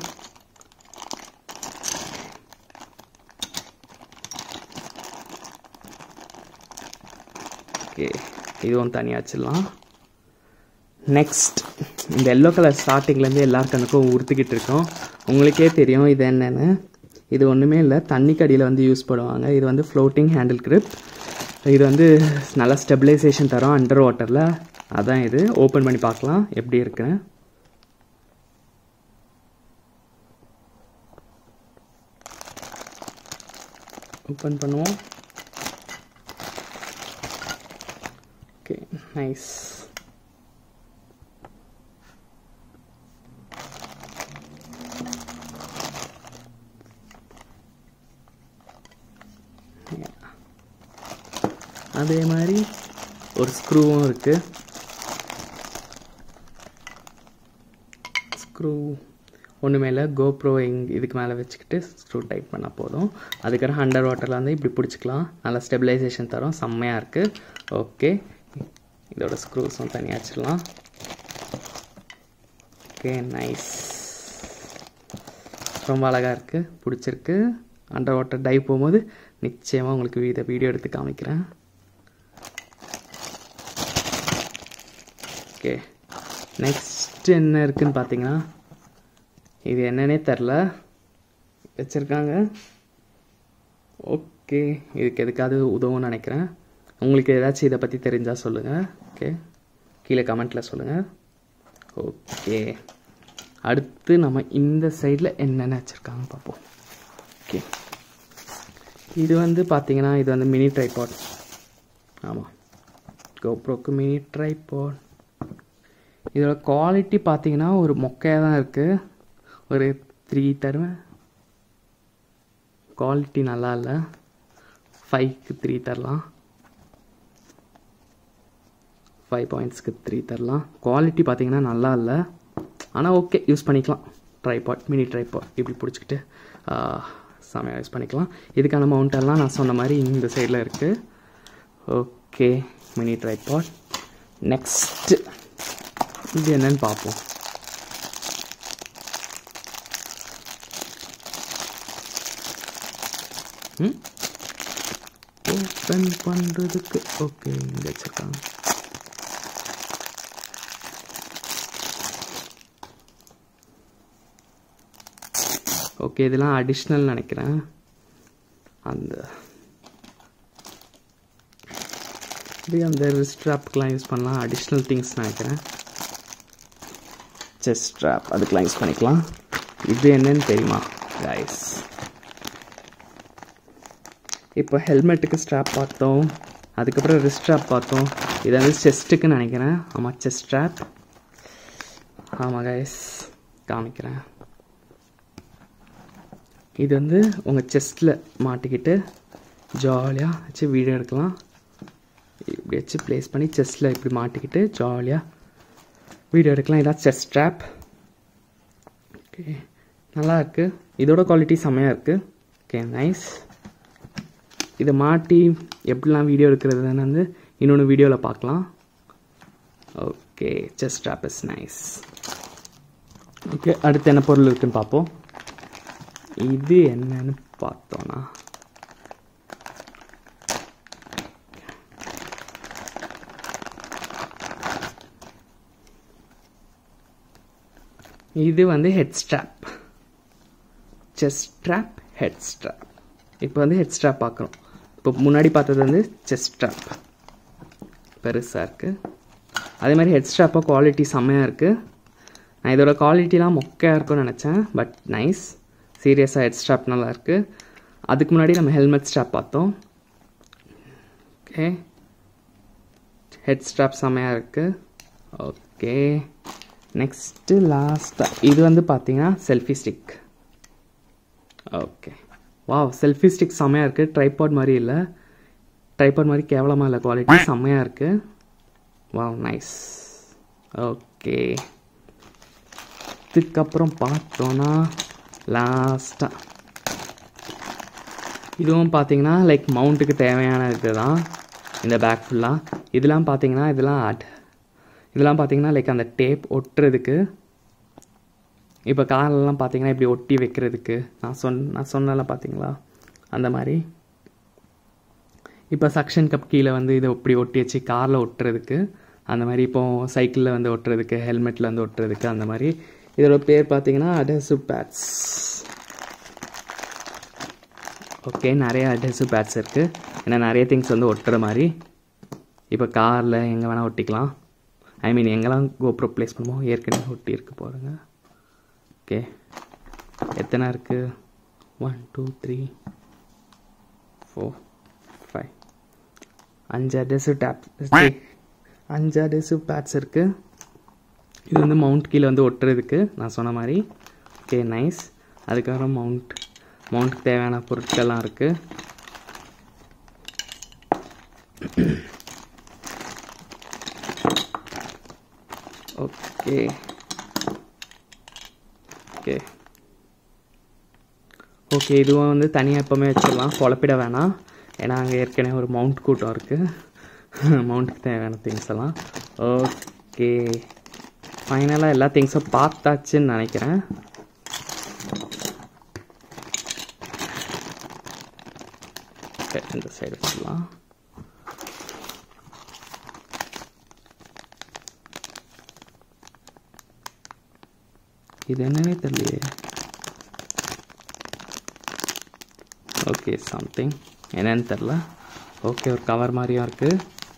ஓகே இதுவும் தனியாக வச்சிடலாம் நெக்ஸ்ட் இந்த எல்லோ கலர் ஸ்டார்டிங்லேருந்து எல்லா கண்ணுக்கும் உறுத்திக்கிட்டு இருக்கோம் உங்களுக்கே தெரியும் இது என்னென்னு இது ஒன்றுமே இல்லை தண்ணிக்கு அடியில் வந்து யூஸ் பண்ணுவாங்க இது வந்து ஃப்ளோட்டிங் ஹேண்டில் grip இது வந்து நல்லா ஸ்டெபிலைசேஷன் தரும் அண்டர் வாட்டரில் அதான் இது ஓப்பன் பண்ணி பார்க்கலாம் எப்படி இருக்குன்னு ஓப்பன் பண்ணுவோம் ஓகே நைஸ் அதே மாதிரி ஒரு ஸ்க்ரூவும் இருக்கு ஸ்க்ரூ ஒன்றுமே இல்லை கோப்ரோ இங் இதுக்கு மேலே வச்சுக்கிட்டு ஸ்க்ரூ டைட் பண்ணால் போதும் அதுக்கப்புறம் அண்டர் வாட்டரில் வந்து இப்படி பிடிச்சிக்கலாம் நல்லா ஸ்டெபிலைசேஷன் தரும் செம்மையாக இருக்குது ஓகே இதோட ஸ்க்ரூஸும் தனியாக வச்சிடலாம் ஓகே நைஸ் ரொம்ப அழகாக இருக்குது பிடிச்சிருக்கு அண்டர் வாட்டர் டைவ் போகும்போது நிச்சயமாக உங்களுக்கு இதை வீடியோ எடுத்து காமிக்கிறேன் ஓகே நெக்ஸ்ட் என்ன இருக்குன்னு பார்த்தீங்கன்னா இது என்னன்னே தெரில வச்சுருக்காங்க ஓகே இதுக்கு எதுக்காவது உதவும்னு நினைக்கிறேன் உங்களுக்கு ஏதாச்சும் இதை பற்றி தெரிஞ்சால் சொல்லுங்கள் ஓகே கீழே கமெண்ட்டில் சொல்லுங்கள் ஓகே அடுத்து நம்ம இந்த சைடில் என்னென்ன வச்சுருக்காங்க பார்ப்போம் ஓகே இது வந்து பார்த்தீங்கன்னா இது வந்து மினி ட்ரைபாட் ஆமாம் கோப்ரோக்கு மினி ட்ரைபாட் இதோட குவாலிட்டி பார்த்தீங்கன்னா ஒரு மொக்கையாக தான் இருக்குது ஒரு த்ரீ தருவேன் குவாலிட்டி நல்லா இல்லை ஃபைவ்க்கு த்ரீ தரலாம் ஃபைவ் பாயிண்ட்ஸ்க்கு த்ரீ தரலாம் குவாலிட்டி பார்த்தீங்கன்னா நல்லா இல்லை ஆனால் ஓகே யூஸ் பண்ணிக்கலாம் ட்ரைபாட் மினி ட்ரைபாட் இப்படி பிடிச்சிக்கிட்டு செமையாக யூஸ் பண்ணிக்கலாம் இதுக்கான மவுண்ட் எல்லாம் நான் சொன்ன மாதிரி இந்த சைடில் இருக்குது ஓகே மினி ட்ரைபாட் நெக்ஸ்ட்டு இது என்னன்னு பார்ப்போம் ம் ஓப்பன் பண்ணுறதுக்கு ஓகே இங்கே வச்சுருக்காங்க ஓகே இதெல்லாம் அடிஷ்னல் நினைக்கிறேன் அந்த இது அந்த ரிஸ்ட்ராப்க்கெலாம் யூஸ் பண்ணலாம் அடிஷ்னல் திங்ஸ் நினைக்கிறேன் செஸ்ட் ஸ்ட்ராப் அதுக்கெலாம் யூஸ் பண்ணிக்கலாம் இது என்னன்னு தெரியுமா கைஸ் இப்போ ஹெல்மெட்டுக்கு ஸ்ட்ராப் பார்த்தோம் அதுக்கப்புறம் ரிஸ்ட் ஸ்ட்ராப் பார்த்தோம் இது வந்து செஸ்ட்டுக்கு நினைக்கிறேன் ஆமாம் செஸ்ட் ஸ்ட்ராப் ஆமாம் கைஸ் காமிக்கிறேன் இது வந்து உங்கள் செஸ்ட்டில் மாட்டிக்கிட்டு ஜாலியாக வச்சு வீடியோ எடுக்கலாம் இப்படி வச்சு ப்ளேஸ் பண்ணி செஸ்ட்டில் இப்படி மாட்டிக்கிட்டு ஜாலியாக வீடியோ எடுக்கலாம் இதான் செஸ் ஸ்ட்ராப் ஓகே நல்லா இருக்குது இதோட குவாலிட்டி செம்மையாக இருக்குது ஓகே நைஸ் இதை மாட்டி எப்படிலாம் வீடியோ எடுக்கிறதுன்னு வந்து இன்னொன்று வீடியோவில் பார்க்கலாம் okay chest strap is nice okay அடுத்து என்ன பொருள் இருக்குன்னு பார்ப்போம் இது என்னன்னு பார்த்தோன்னா இது வந்து head strap chest strap head strap இப்போ வந்து ஹெட் ஸ்ட்ராப் பார்க்குறோம் இப்போ முன்னாடி பார்த்தது வந்து செஸ்ட் ஸ்ட்ராப் பெருசாக இருக்குது அதே மாதிரி ஹெட் ஸ்ட்ராப்பாக குவாலிட்டி செம்மையாக இருக்குது நான் இதோட குவாலிட்டிலாம் மொக்கையாக இருக்கும்னு நினச்சேன் பட் நைஸ் சீரியஸாக ஹெட் ஸ்ட்ராப் நல்லா இருக்குது அதுக்கு முன்னாடி நம்ம ஹெல்மெட் ஸ்ட்ராப் பார்த்தோம் ஓகே ஹெட் ஸ்ட்ராப் செம்மையாக இருக்குது ஓகே நெக்ஸ்ட்டு லாஸ்ட்டாக இது வந்து பார்த்தீங்கன்னா selfie stick okay wow selfie stick செம்மையாக இருக்குது ட்ரைபாட் மாதிரி இல்லை ட்ரைபாட் மாதிரி கேவலமாக இல்லை குவாலிட்டி செம்மையாக இருக்குது வாவ் நைஸ் ஓகே இதுக்கப்புறம் பார்த்தோன்னா லாஸ்ட்டாக இதுவும் பார்த்தீங்கன்னா லைக் மவுண்ட்டுக்கு தேவையான இது தான் இந்த பேக் ஃபுல்லாக இதெல்லாம் பார்த்தீங்கன்னா இதெல்லாம் அட் இதெல்லாம் பார்த்தீங்கன்னா லைக் அந்த டேப் ஒட்டுறதுக்கு இப்போ கார்லலாம் பார்த்தீங்கன்னா இப்படி ஒட்டி வைக்கிறதுக்கு நான் சொன் நான் சொன்னல பார்த்தீங்களா அந்த மாதிரி இப்போ சக்ஷன் கப் கீழே வந்து இதை இப்படி ஒட்டி வச்சு காரில் ஒட்டுறதுக்கு அந்த மாதிரி இப்போ சைக்கிளில் வந்து ஒட்டுறதுக்கு ஹெல்மெட்டில் வந்து ஒட்டுறதுக்கு அந்த மாதிரி இதோட பேர் பார்த்தீங்கன்னா அடசிவ் பேட்ஸ் ஓகே நிறைய அடசிவ் பேட்ஸ் இருக்குது ஏன்னா நிறைய திங்ஸ் வந்து ஒட்டுற மாதிரி இப்போ காரில் எங்கே வேணால் ஒட்டிக்கலாம் ஐ மீன் எங்கெல்லாம் கோப்ரோ ப்ளேஸ் பண்ணுவோம் ஏற்கனவே ஒட்டி இருக்கு போகிறேங்க ஓகே எத்தனை இருக்குது one two three four five அஞ்சு அட்ரெஸு டேப் அஞ்சு அட்ரெஸு பேட்ஸ் இருக்குது இது வந்து மவுண்ட் கீழே வந்து ஒட்டுறதுக்கு நான் சொன்ன மாதிரி ஓகே நைஸ் அதுக்கப்புறம் மவுண்ட் மவுண்ட்க்கு தேவையான பொருட்கள்லாம் இருக்குது ஓகே ஓகே ஓகே இதுவும் வந்து தனியாக எப்போவுமே வச்சிடலாம் குழப்பிட வேணாம் ஏன்னா அங்கே ஏற்கனவே ஒரு மவுண்ட் கூட்டம் இருக்குது மவுண்ட்டுக்கு தேவையான திங்ஸ் எல்லாம் ஓகே ஃபைனலாக எல்லா திங்ஸும் பார்த்தாச்சுன்னு நினைக்கிறேன் ஓகே இந்த சைடு வச்சிடலாம் இது என்னன்னே தெரியலையே ஓகே சம்திங் என்னன்னு தெரில ஓகே ஒரு கவர் மாதிரியும் இருக்குது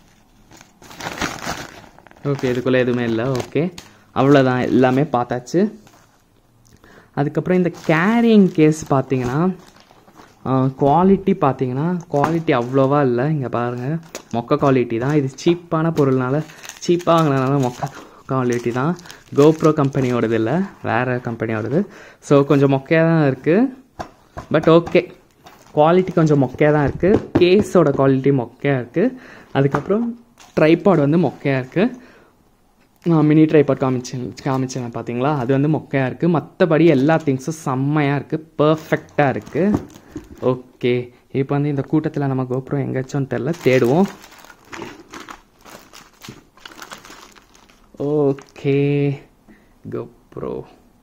ஓகே இதுக்குள்ளே எதுவுமே இல்லை ஓகே அவ்வளோதான் எல்லாமே பார்த்தாச்சு அதுக்கப்புறம் இந்த கேரியிங் கேஸ் பார்த்தீங்கன்னா குவாலிட்டி பார்த்தீங்கன்னா குவாலிட்டி அவ்வளோவா இல்லை இங்கே பாருங்கள் மொக்க குவாலிட்டி தான் இது சீப்பான பொருள்னால சீப்பாக வாங்கினதுனால மொக்க குவாலிட்டி தான் கோப்ரோ கம்பெனியோடது இல்லை வேறு கம்பெனியோடது ஸோ கொஞ்சம் மொக்கையாக தான் இருக்குது பட் ஓகே குவாலிட்டி கொஞ்சம் மொக்கையாக தான் இருக்குது கேஸோட குவாலிட்டி மொக்கையாக இருக்குது அதுக்கப்புறம் ட்ரைபாட் வந்து மொக்கையாக இருக்குது நான் மினி ட்ரைபாட் காமிச்சேன் காமிச்சேன் பார்த்தீங்களா அது வந்து மொக்கையாக இருக்குது மற்றபடி எல்லா திங்ஸும் செம்மையாக இருக்குது பர்ஃபெக்டாக இருக்குது ஓகே இப்போ வந்து இந்த கூட்டத்தில் நம்ம கோபுரம் எங்கேச்சும் தெரில தேடுவோம் ஓகே கோப்ரோ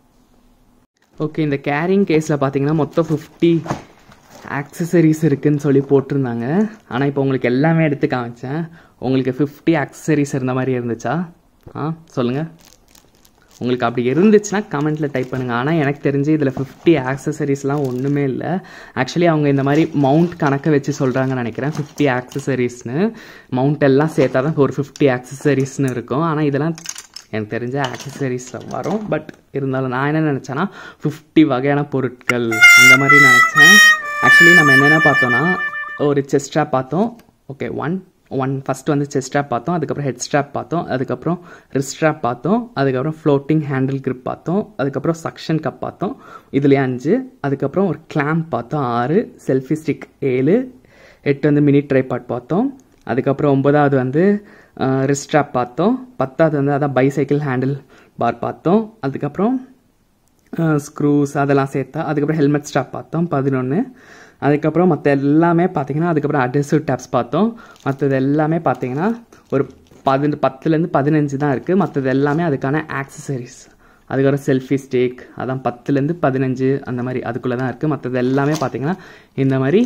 ஓகே இந்த கேரிங் கேஸில் பார்த்தீங்கன்னா மொத்தம் ஃபிஃப்டி ஆக்சசரிஸ் இருக்குன்னு சொல்லி போட்டிருந்தாங்க ஆனால் இப்போ உங்களுக்கு எல்லாமே எடுத்து காமிச்சேன் உங்களுக்கு ஃபிஃப்டி ஆக்சசரிஸ் இருந்த மாதிரி இருந்துச்சா ஆ சொல்லுங்கள் உங்களுக்கு அப்படி இருந்துச்சுன்னா கமெண்ட்டில் டைப் பண்ணுங்கள் ஆனால் எனக்கு தெரிஞ்சு இதில் ஃபிஃப்டி ஆக்சசரிஸ்லாம் ஒன்றுமே இல்லை ஆக்சுவலி அவங்க இந்த மாதிரி மவுண்ட் கணக்கை வச்சு சொல்கிறாங்கன்னு நினைக்கிறேன் ஃபிஃப்டி ஆக்சசரிஸ்னு மவுண்ட் எல்லாம் சேர்த்தா தான் ஒரு ஃபிஃப்டி ஆக்சசரிஸ்னு இருக்கும் ஆனால் இதெல்லாம் எனக்கு தெரிஞ்ச ஆக்சசரிஸில் வரும் பட் இருந்தாலும் நான் என்ன நினச்சேன்னா ஃபிஃப்டி வகையான பொருட்கள் அந்த மாதிரி நினச்சேன் ஆக்சுவலி நம்ம என்னென்ன பார்த்தோன்னா ஒரு செஸ்ட் ஸ்ட்ராப் பார்த்தோம் ஓகே ஒன் ஒன் ஃபஸ்ட் வந்து செஸ்ட் ஸ்ட்ராப் பார்த்தோம் அதுக்கப்புறம் ஹெட் ஸ்ட்ராப் பார்த்தோம் அதுக்கப்புறம் ரிஸ்ட் ஸ்ட்ராப் பார்த்தோம் அதுக்கப்புறம் ஃப்ளோட்டிங் ஹேண்டில் grip பார்த்தோம் அதுக்கப்புறம் சக்ஷன் கப் பார்த்தோம் இதுலேயே அஞ்சு அதுக்கப்புறம் ஒரு கிளாம்ப் பார்த்தோம் ஆறு செல்ஃபி ஸ்டிக் ஏழு எட்டு வந்து மினி ட்ரைபாட் பார்த்தோம் அதுக்கப்புறம் ஒன்பதாவது வந்து ரிஸ்ட் ஸ்ட்ராப் பார்த்தோம் பத்தாவது வந்து அதான் பைசைக்கிள் ஹேண்டில் பார் பார்த்தோம் அதுக்கப்புறம் ஸ்க்ரூஸ் அதெல்லாம் சேர்த்தா அதுக்கப்புறம் ஹெல்மெட் ஸ்டாப் பார்த்தோம் பதினொன்று அதுக்கப்புறம் மற்ற எல்லாமே பார்த்தீங்கன்னா அதுக்கப்புறம் அட்ரெசிவ் டேப்ஸ் பார்த்தோம் மற்றது எல்லாமே பார்த்தீங்கன்னா ஒரு பதின பத்துலேருந்து பதினஞ்சு தான் இருக்குது மற்றது எல்லாமே அதுக்கான ஆக்சசரிஸ் அதுக்கப்புறம் செல்ஃபி ஸ்டேக் அதான் பத்துலேருந்து பதினஞ்சு அந்த மாதிரி அதுக்குள்ளே தான் இருக்குது மற்றது எல்லாமே பார்த்தீங்கன்னா இந்த மாதிரி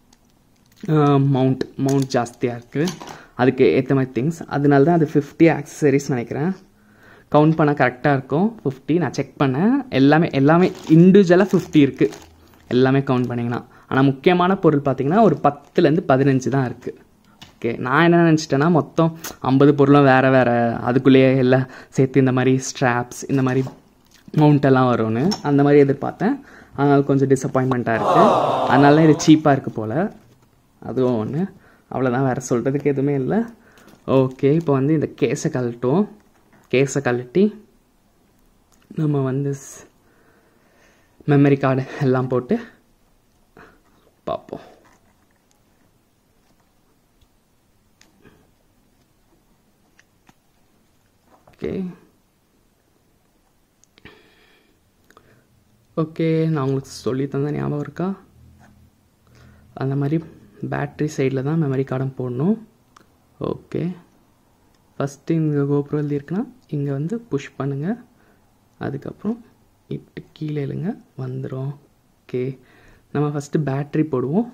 மவுண்ட் மவுண்ட் ஜாஸ்தியாக இருக்குது அதுக்கு ஏற்ற மாதிரி திங்ஸ் அதனால தான் அது ஃபிஃப்டி ஆக்சசரிஸ் நினைக்கிறேன் கவுண்ட் பண்ண கரெக்டாக இருக்கும் ஃபிஃப்டி நான் செக் பண்ணேன் எல்லாமே எல்லாமே இண்டிவிஜுவலாக ஃபிஃப்டி இருக்குது எல்லாமே கவுண்ட் பண்ணிங்கன்னா ஆனால் முக்கியமான பொருள் பார்த்தீங்கன்னா ஒரு பத்துலேருந்து பதினஞ்சு தான் இருக்குது ஓகே நான் என்ன நினச்சிட்டேன்னா மொத்தம் ஐம்பது பொருளும் வேறு வேறு அதுக்குள்ளேயே எல்லாம் சேர்த்து இந்த மாதிரி ஸ்ட்ராப்ஸ் இந்த மாதிரி மவுண்ட் எல்லாம் வரும்னு அந்த மாதிரி எதிர்பார்த்தேன் அதனால் கொஞ்சம் டிசப்பாயின்மெண்ட்டாக இருக்குது அதனால இது சீப்பாக இருக்குது போல் அதுவும் ஒன்று அவ்வளோதான் வேறு சொல்கிறதுக்கு எதுவுமே இல்லை ஓகே இப்போ வந்து இந்த கேஸை கழட்டுவோம் கேஸை கழட்டி நம்ம வந்து மெமரி கார்டு எல்லாம் போட்டு பார்ப்போம் ஓகே ஓகே நான் உங்களுக்கு சொல்லி தந்த ஞாபகம் இருக்கா அந்த மாதிரி பேட்ரி சைடில் தான் மெமரி கார்டும் போடணும் ஓகே ஃபஸ்ட்டு இங்கே கோபுரம் எழுதியிருக்குன்னா இங்கே வந்து புஷ் பண்ணுங்கள் அதுக்கப்புறம் இப்படி கீழே இழுங்க வந்துடும் ஓகே நம்ம ஃபஸ்ட்டு பேட்ரி போடுவோம்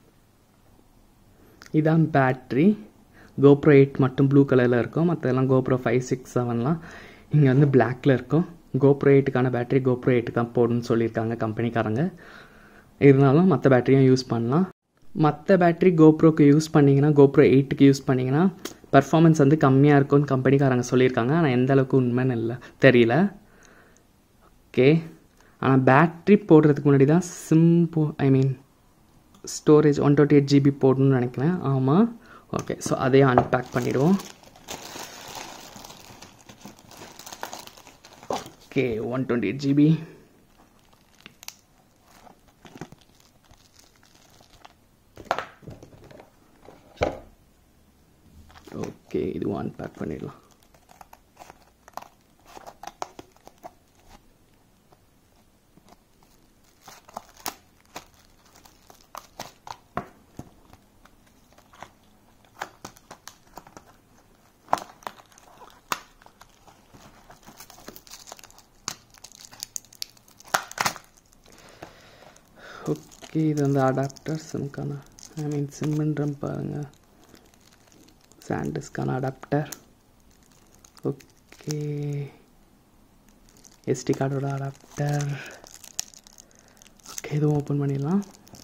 இதான் பேட்ரி கோப்ரோ எயிட் மட்டும் ப்ளூ கலரில் இருக்கும் மற்றதெல்லாம் கோப்ரோ ஃபைவ் சிக்ஸ் செவன்லாம் இங்கே வந்து பிளாக்கில் இருக்கும் கோப்ரோ எயிட்டுக்கான பேட்டரி கோப்ரோ எயிட்டு தான் போடணும்னு சொல்லியிருக்காங்க கம்பெனிக்காரங்க இருந்தாலும் மற்ற பேட்டரியும் யூஸ் பண்ணலாம் மற்ற பேட்டரி கோப்ரோக்கு யூஸ் பண்ணிங்கன்னா கோப்ரோ எயிட்டுக்கு யூஸ் பண்ணிங்கன்னா பர்ஃபார்மன்ஸ் வந்து கம்மியாக இருக்கும்னு கம்பெனிக்காரங்க சொல்லியிருக்காங்க ஆனால் எந்த அளவுக்கு உண்மைன்னு இல்லை தெரியல ஓகே ஆனால் பேட்ரி போடுறதுக்கு முன்னாடி தான் சிம்போ I mean storage one twenty eight GB போடணும்னு நினைக்கிறேன் ஆமாம் ஓகே ஸோ அதையும் அன்பேக் பண்ணிடுவோம் okay one twenty eight GB okay இதுவும் அன்பேக் பண்ணிடலாம் ஓகே இது வந்து அடாப்டர் சிம்க்கான ஐ மீன் சிம்ன்றம் பாருங்கள் சாண்டிஸ்க்கான அடாப்டர் ஓகே எஸ்டி கார்டோட அடாப்டர் ஓகே இதுவும் ஓப்பன் பண்ணிடலாம்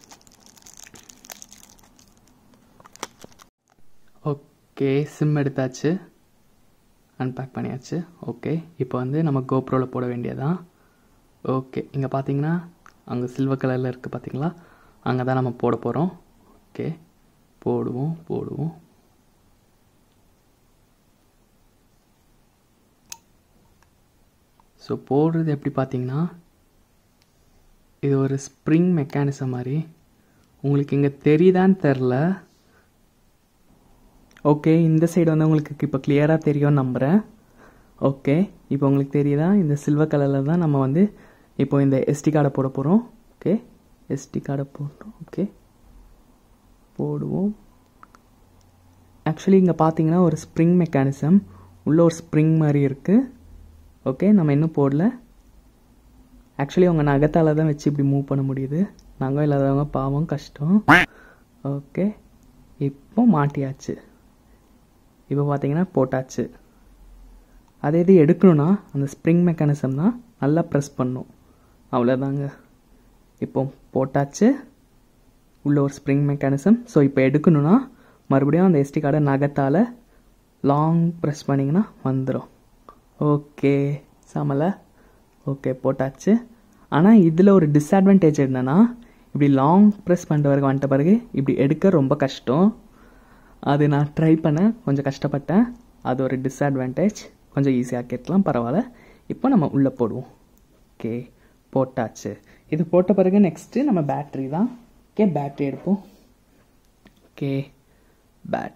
ஓகே சிம் எடுத்தாச்சு அன்பேக் பண்ணியாச்சு ஓகே இப்போ வந்து நம்ம கோப்ரோவில் போட வேண்டியதான் ஓகே இங்கே பார்த்தீங்கன்னா அங்கே சில்வர் கலரில் இருக்குது பார்த்தீங்களா அங்கே தான் நம்ம போட போகிறோம் ஓகே போடுவோம் போடுவோம் ஸோ போடுறது எப்படி பார்த்தீங்கன்னா இது ஒரு ஸ்ப்ரிங் மெக்கானிசம் மாதிரி உங்களுக்கு இங்கே தெரியுதான்னு தெரில ஓகே இந்த சைடு வந்து உங்களுக்கு இப்போ கிளியராக தெரியும்னு நம்புகிறேன் ஓகே இப்போ உங்களுக்கு தெரியுதா இந்த சில்வர் கலரில் தான் நம்ம வந்து இப்போ இந்த எஸ்டி கார்டை போட போகிறோம் ஓகே எஸ்டி கார்டை போடுறோம் ஓகே போடுவோம் ஆக்சுவலி இங்கே பார்த்தீங்கன்னா ஒரு ஸ்ப்ரிங் மெக்கானிசம் உள்ளே ஒரு ஸ்ப்ரிங் மாதிரி இருக்குது ஓகே நம்ம இன்னும் போடல ஆக்சுவலி அவங்க நகத்தால் தான் வச்சு இப்படி மூவ் பண்ண முடியுது நகம் இல்லாதவங்க பாவம் கஷ்டம் ஓகே இப்போ மாட்டியாச்சு இப்போ பார்த்தீங்கன்னா போட்டாச்சு அதே இது எடுக்கணும்னா அந்த ஸ்ப்ரிங் மெக்கானிசம் தான் நல்லா ப்ரெஸ் பண்ணும் அவ்வளோதாங்க இப்போ போட்டாச்சு உள்ள ஒரு ஸ்ப்ரிங் மெக்கானிசம் ஸோ இப்போ எடுக்கணும்னா மறுபடியும் அந்த எஸ்டி கார்டை நகத்தால் லாங் ப்ரெஸ் பண்ணிங்கன்னா வந்துடும் ஓகே சமலை ஓகே போட்டாச்சு ஆனால் இதில் ஒரு டிஸ்அட்வான்டேஜ் என்னென்னா இப்படி லாங் ப்ரெஸ் பண்ணிட்டு பிறகு வந்துட்ட பிறகு இப்படி எடுக்க ரொம்ப கஷ்டம் அது நான் ட்ரை பண்ணேன் கொஞ்சம் கஷ்டப்பட்டேன் அது ஒரு டிஸ்அட்வான்டேஜ் கொஞ்சம் ஈஸியாக கேட்கலாம் பரவாயில்ல இப்போ நம்ம உள்ளே போடுவோம் ஓகே போட்டாச்சு இது போட்ட பிறகு நெக்ஸ்ட்டு நம்ம பேட்ரி தான் ஓகே பேட்ரி எடுப்போம் ஓகே பேட்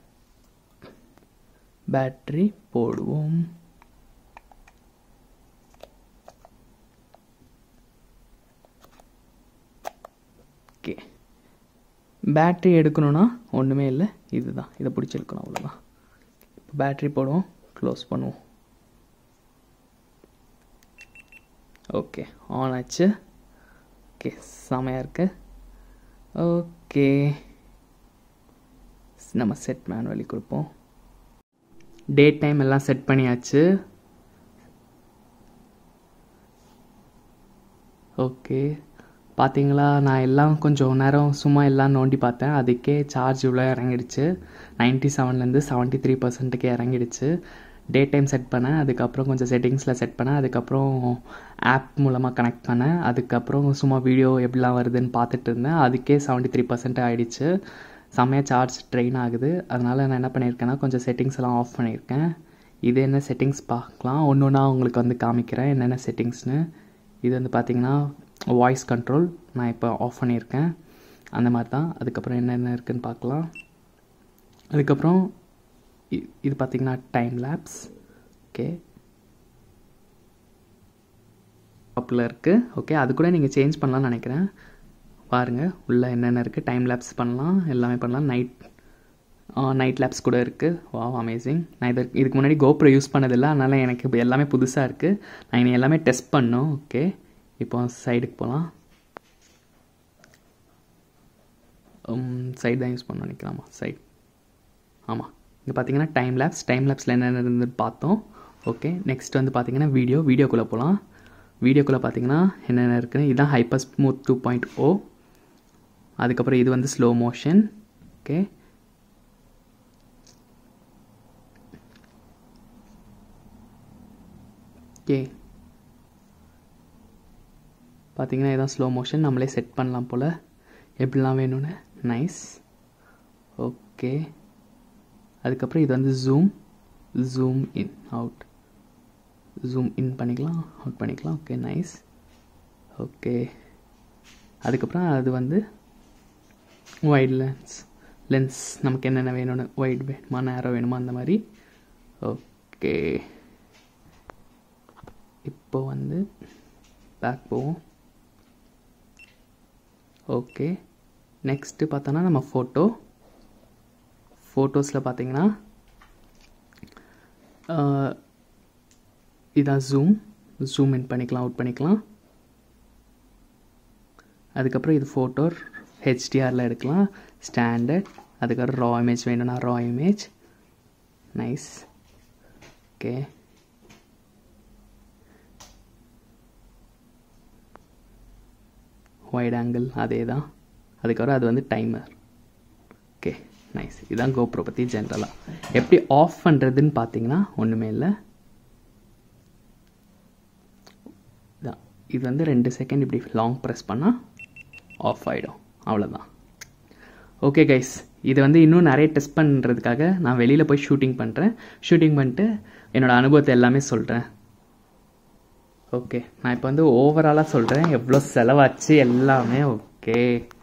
பேட்ரி போடுவோம் ஓகே பேட்ரி எடுக்கணும்னா ஒன்றுமே இல்லை இதுதான் இதை பிடிச்சி எடுக்கணும் அவ்வளோதான் இப்போ பேட்ரி போடுவோம் க்ளோஸ் பண்ணுவோம் ஓகே ஆன் ஆச்சு ஓகே செமையாக இருக்கு ஓகே நம்ம செட் மேனுவலி கொடுப்போம் டேட் டைம் எல்லாம் செட் பண்ணியாச்சு ஓகே பார்த்தீங்களா நான் எல்லாம் கொஞ்சம் நேரம் சும்மா எல்லாம் நோண்டி பார்த்தேன் அதுக்கே சார்ஜ் இவ்வளோ இறங்கிடுச்சு நைன்ட்டி செவன்லேருந்து செவன்ட்டி த்ரீ பர்சன்ட்டுக்கு இறங்கிடுச்சு டே டைம் செட் பண்ணேன் அதுக்கப்புறம் கொஞ்சம் செட்டிங்ஸில் செட் பண்ணேன் அதுக்கப்புறம் ஆப் மூலமாக கனெக்ட் பண்ணேன் அதுக்கப்புறம் சும்மா வீடியோ எப்படிலாம் வருதுன்னு பார்த்துட்டு இருந்தேன் அதுக்கே செவன்ட்டி த்ரீ பர்சன்ட் ஆகிடுச்சு செம்மையாக சார்ஜ் ட்ரெயின் ஆகுது அதனால் நான் என்ன பண்ணியிருக்கேன்னா கொஞ்சம் செட்டிங்ஸ் எல்லாம் ஆஃப் பண்ணியிருக்கேன் இது என்ன செட்டிங்ஸ் பார்க்கலாம் ஒன்று ஒன்றா உங்களுக்கு வந்து காமிக்கிறேன் என்னென்ன செட்டிங்ஸ்னு இது வந்து பார்த்தீங்கன்னா வாய்ஸ் கண்ட்ரோல் நான் இப்போ ஆஃப் பண்ணியிருக்கேன் அந்த மாதிரி தான் அதுக்கப்புறம் என்னென்ன இருக்குதுன்னு பார்க்கலாம் அதுக்கப்புறம் இ- இது பார்த்தீங்கன்னா டைம் லேப்ஸ் ஓகே அப்பில் இருக்குது ஓகே அது கூட நீங்கள் சேஞ்ச் பண்ணலாம்னு நினைக்கிறேன் பாருங்கள் உள்ளே என்னென்ன இருக்குது டைம் லேப்ஸ் பண்ணலாம் எல்லாமே பண்ணலாம் நைட் நைட் லேப்ஸ் கூட இருக்குது வா அமேசிங் நான் இது இதுக்கு முன்னாடி கோப்ரோ யூஸ் பண்ணதில்லை அதனால் எனக்கு இப்போ எல்லாமே புதுசாக இருக்குது நான் இனி எல்லாமே டெஸ்ட் பண்ணோம் ஓகே இப்போ சைடுக்கு போகலாம் சைடு தான் யூஸ் பண்ண நினைக்கலாமா சைட் ஆமாம் இங்கே பார்த்தீங்கன்னா டைம் லேப்ஸ் டைம் லேப்ஸில் என்னென்ன இருந்துன்னு பார்த்தோம் ஓகே நெக்ஸ்ட் வந்து பார்த்தீங்கன்னா வீடியோ வீடியோக்குள்ளே போகலாம் வீடியோக்குள்ளே பார்த்தீங்கன்னா என்னென்ன இருக்குன்னு இதுதான் hyper smooth two point O அதுக்கப்புறம் இது வந்து ஸ்லோ மோஷன் ஓகே ஓகே பார்த்தீங்கன்னா இதான் ஸ்லோ மோஷன் நம்மளே செட் பண்ணலாம் போல் எப்படிலாம் வேணும்னு நைஸ் ஓகே அதுக்கப்புறம் இது வந்து zoom zoom in out zoom in பண்ணிக்கலாம் அவுட் பண்ணிக்கலாம் ஓகே நைஸ் ஓகே அதுக்கப்புறம் அது வந்து வைட் லென்ஸ் லென்ஸ் நமக்கு என்னென்ன வேணும்னு வைட் வேணுமா நேரோ வேணுமா அந்த மாதிரி ஓகே இப்போ வந்து பேக் போவோம் ஓகே நெக்ஸ்ட்டு பார்த்தோன்னா நம்ம ஃபோட்டோ ஃபோட்டோஸில் பார்த்தீங்கன்னா ஆஹ், இதான் ஜூம் ஜூம் இன் பண்ணிக்கலாம் அவுட் பண்ணிக்கலாம் அதுக்கப்புறம் இது ஃபோட்டோ ஹெச்டிஆரில் எடுக்கலாம் ஸ்டாண்டர்ட் அதுக்கப்புறம் ரா இமேஜ் வேணும்னா raw image nice okay wide angle அதே தான் அதுக்கப்புறம் அது வந்து டைமர் ஓகே நைஸ் இதுதான் கோப்ரோ பற்றி ஜென்ரலாக எப்படி ஆஃப் பண்ணுறதுன்னு பார்த்தீங்கன்னா ஒன்றுமே இல்லை இதான் இது வந்து ரெண்டு செகண்ட் இப்படி லாங் ப்ரெஸ் பண்ணால் ஆஃப் ஆகிடும் அவ்வளோதான் ஓகே கைஸ் இது வந்து இன்னும் நிறைய டெஸ்ட் பண்ணுறதுக்காக நான் வெளியில் போய் ஷூட்டிங் பண்ணுறேன் ஷூட்டிங் பண்ணிட்டு என்னோடய அனுபவத்தை எல்லாமே சொல்கிறேன் ஓகே நான் இப்போ வந்து ஓவராலாக சொல்கிறேன் எவ்வளோ செலவாச்சு எல்லாமே ஓகே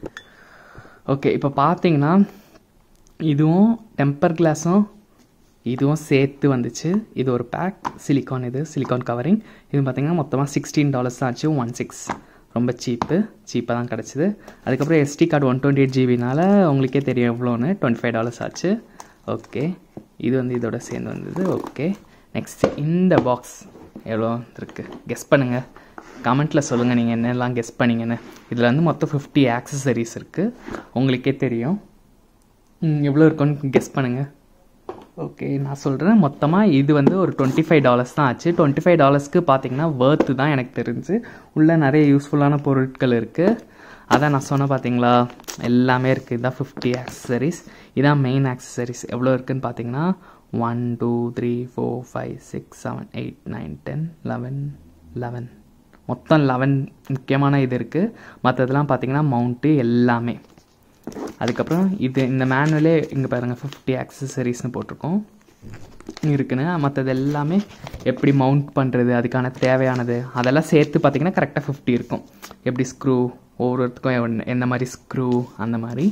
ஓகே இப்போ பார்த்தீங்கன்னா இதுவும் டெம்பர் கிளாஸும் இதுவும் சேர்த்து வந்துச்சு இது ஒரு பேக் சிலிக்கான் இது சிலிக்கான் கவரிங் இது பார்த்தீங்கன்னா மொத்தமாக சிக்ஸ்டீன் டாலர்ஸ் தான் ஆச்சு ஒன் சிக்ஸ் ரொம்ப சீப்பு சீப்பாக தான் கிடச்சிது அதுக்கப்புறம் SD card one twenty eight ஜிபினால உங்களுக்கே தெரியும் எவ்வளோன்னு டுவெண்ட்டி ஃபைவ் டாலர்ஸ் ஆச்சு ஓகே இது வந்து இதோட சேர்ந்து வந்தது ஓகே நெக்ஸ்ட் இந்த பாக்ஸ் எவ்வளோ இருக்குது கெஸ் பண்ணுங்கள் கமெண்ட்டில் சொல்லுங்கள் நீங்கள் என்னெல்லாம் கெஸ் பண்ணீங்கன்னு இதில் வந்து மொத்தம் ஃபிஃப்டி ஆக்சசரிஸ் இருக்குது உங்களுக்கே தெரியும் ம், எவ்வளோ இருக்குன்னு கெஸ் பண்ணுங்கள் ஓகே நான் சொல்கிறேன் மொத்தமாக இது வந்து ஒரு டுவெண்ட்டி ஃபைவ் டாலர்ஸ் தான் ஆச்சு டுவெண்ட்டி ஃபைவ் டாலர்ஸ்க்கு பார்த்தீங்கன்னா வேர்த்து தான் எனக்கு தெரிஞ்சு உள்ளே நிறைய யூஸ்ஃபுல்லான பொருட்கள் இருக்குது அதான் நான் சொன்னேன் பார்த்தீங்களா எல்லாமே இருக்குது இதான் ஃபிஃப்டி ஆக்சசரிஸ் இதான் மெயின் ஆக்சசரிஸ் எவ்வளோ இருக்குன்னு பார்த்தீங்கன்னா one two three four five six seven eight nine ten eleven eleven மொத்தம் லெவன் முக்கியமான இது இருக்குது மற்றதெல்லாம் பார்த்தீங்கன்னா மவுண்ட்டு எல்லாமே அதுக்கப்புறம் இது இந்த மேனுவலே இங்கே பாருங்கள் ஃபிஃப்டி ஆக்சசரிஸ்னு போட்டிருக்கோம் இருக்குன்னு மற்றது எல்லாமே எப்படி மவுண்ட் பண்ணுறது அதுக்கான தேவையானது அதெல்லாம் சேர்த்து பார்த்தீங்கன்னா கரெக்டாக ஃபிஃப்டி இருக்கும் எப்படி ஸ்க்ரூ ஒவ்வொருத்துக்கும் எவன்- எந்த மாதிரி ஸ்க்ரூ அந்த மாதிரி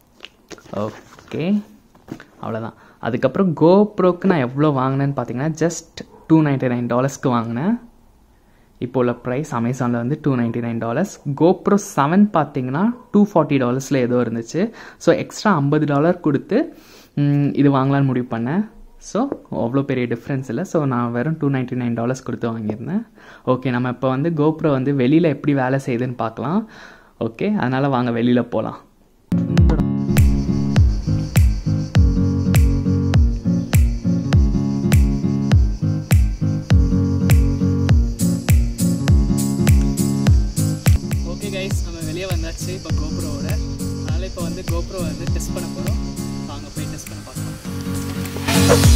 ஓகே அவ்வளோதான் அதுக்கப்புறம் கோப்ரோக்கு நான் எவ்வளோ வாங்கினேன்னு பார்த்தீங்கன்னா ஜஸ்ட் டூ நைன்ட்டி நைன் டாலர்ஸ்க்கு வாங்கினேன் இப்போ உள்ள ப்ரைஸ் அமேசானில் வந்து two ninety nine dollars GoPro seven பார்த்தீங்கன்னா டூ ஃபார்ட்டி டாலர்ஸில் ஏதோ இருந்துச்சு ஸோ எக்ஸ்ட்ரா ஐம்பது டாலர் கொடுத்து ம், இது வாங்கலாம்னு முடிவு பண்ணேன் ஸோ அவ்வளோ பெரிய டிஃப்ரென்ஸ் இல்லை ஸோ நான் வெறும் டூ நைன்ட்டி நைன் டாலர்ஸ் கொடுத்து வாங்கியிருந்தேன் ஓகே நம்ம இப்போ வந்து கோப்ரோ வந்து வெளியில் எப்படி வேலை செய்யுதுன்னு பார்க்கலாம் ஓகே அதனால் வாங்க வெளியில் போகலாம் ஓகே கைஸ் நம்ம வெளியே வந்தாச்சு இப்போ கோப்ரோவோட அதனால் இப்போ வந்து கோப்ரோ வந்து டெஸ்ட் பண்ண போகிறோம் வாங்க போய் டெஸ்ட் பண்ண பார்க்கலாம்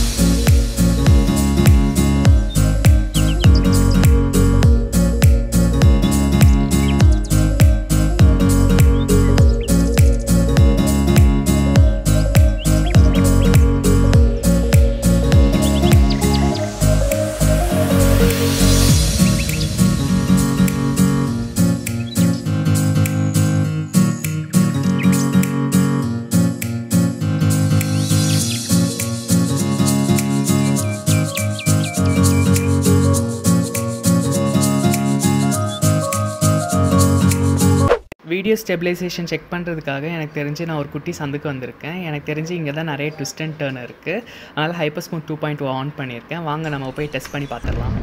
வீடியோ ஸ்டெபிலைசேஷன் செக் பண்ணுறதுக்காக எனக்கு தெரிஞ்சு நான் ஒரு குட்டி சந்துக்கு வந்திருக்கேன் எனக்கு தெரிஞ்சு இங்கே தான் நிறைய ட்விஸ்ட் அண்ட் டேர்ன் இருக்குது அதனால் hyper smooth two point on பண்ணியிருக்கேன் வாங்க நம்ம போய் டெஸ்ட் பண்ணி பார்த்துடலாம்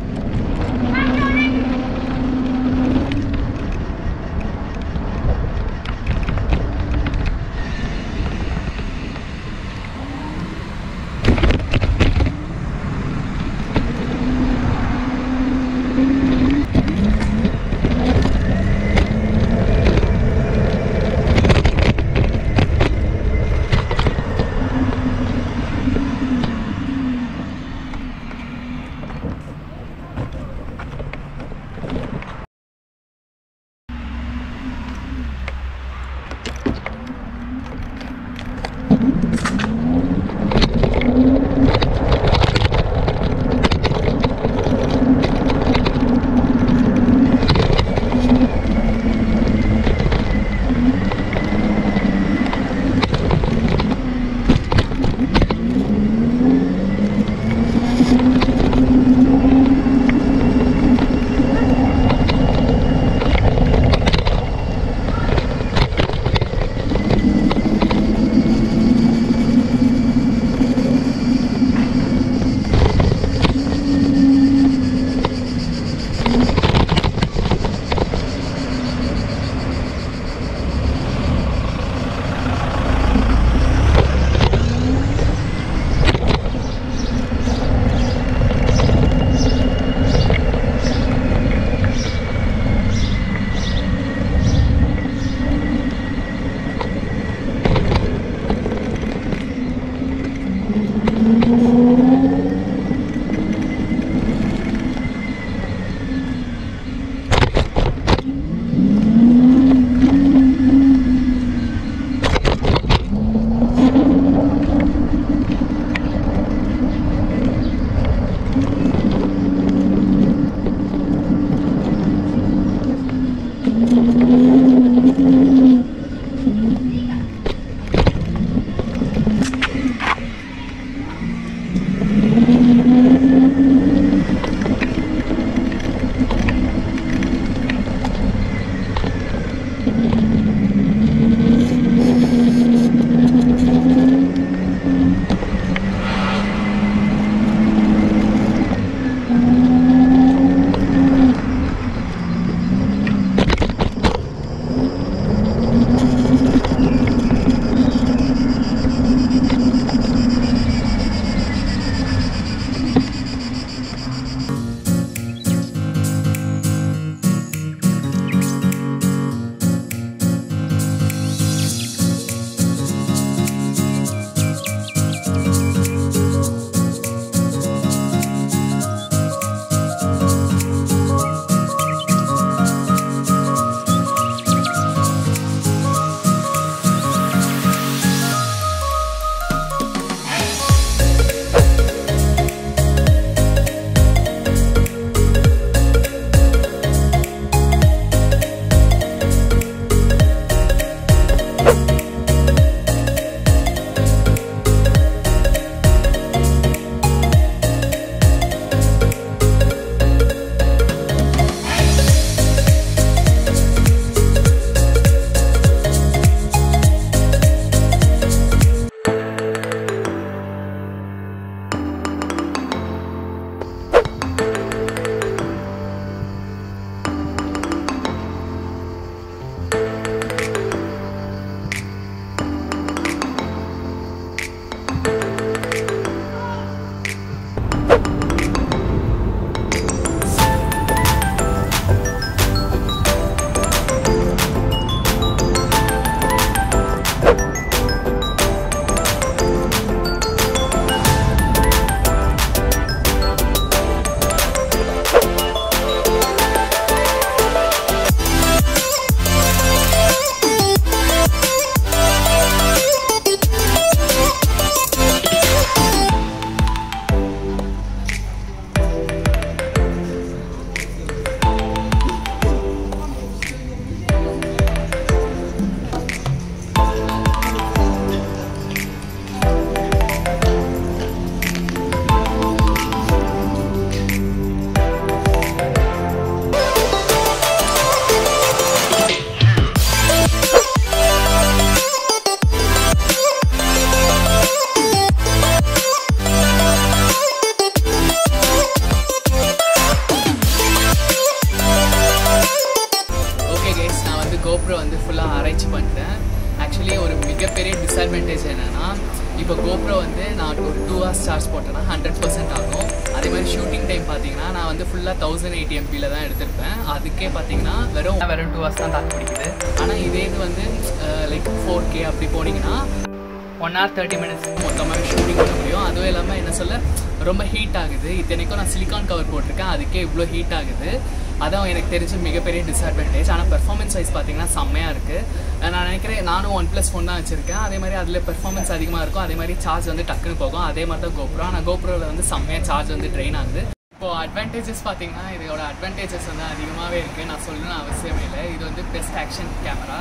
ஷூட்டிங் டைம் பார்த்தீங்கன்னா நான் வந்து ஃபுல்லாக தௌசண்ட் எயிட்டி எம்பியில் தான் எடுத்திருப்பேன் அதுக்கே பார்த்தீங்கன்னா வெறும் வெறும் டூ ஹவர்ஸ் தான் தாக்கு பிடிக்குது ஆனால் இதே இது வந்து லைக் ஃபோர் கே அப்படி போனீங்கன்னா ஒன் ஹவர் தேர்ட்டி மினிட்ஸ் மொத்தமாகவே ஷூட்டிங் பண்ண முடியும் அதுவும் இல்லாமல் என்ன சொல்ல ரொம்ப ஹீட் ஆகுது இத்தனைக்கும் நான் சிலிக்கான் கவர் போட்டிருக்கேன் அதுக்கே இவ்வளோ ஹீட் ஆகுது அதான் எனக்கு தெரிஞ்ச மிகப்பெரிய டிஸ்அட்வான்டேஜ் ஆனால் பெர்ஃபார்மன்ஸ் வைஸ் பார்த்தீங்கன்னா செம்மையாக இருக்குது நான் நினைக்கிறேன் நானும் ஒன் ப்ளஸ் ஃபோன் தான் வச்சுருக்கேன் அதே மாதிரி அதில் பெர்ஃபார்மன்ஸ் அதிகமாக இருக்கும் அதே மாதிரி சார்ஜ் வந்து டக்குன்னு போகும் அதே மாதிரி தான் கோப்ரோ ஆனால் கோப்ரோவில் வந்து செம்மையாக சார்ஜ் வந்து ட்ரெயின் ஆகுது இப்போ அட்வான்டேஜஸ் பார்த்தீங்கன்னா இதோட அட்வான்டேஜஸ் வந்து அதிகமாகவே இருக்குது நான் சொல்லணும்னு அவசியமே இல்லை இது வந்து பெஸ்ட் ஆக்ஷன் கேமரா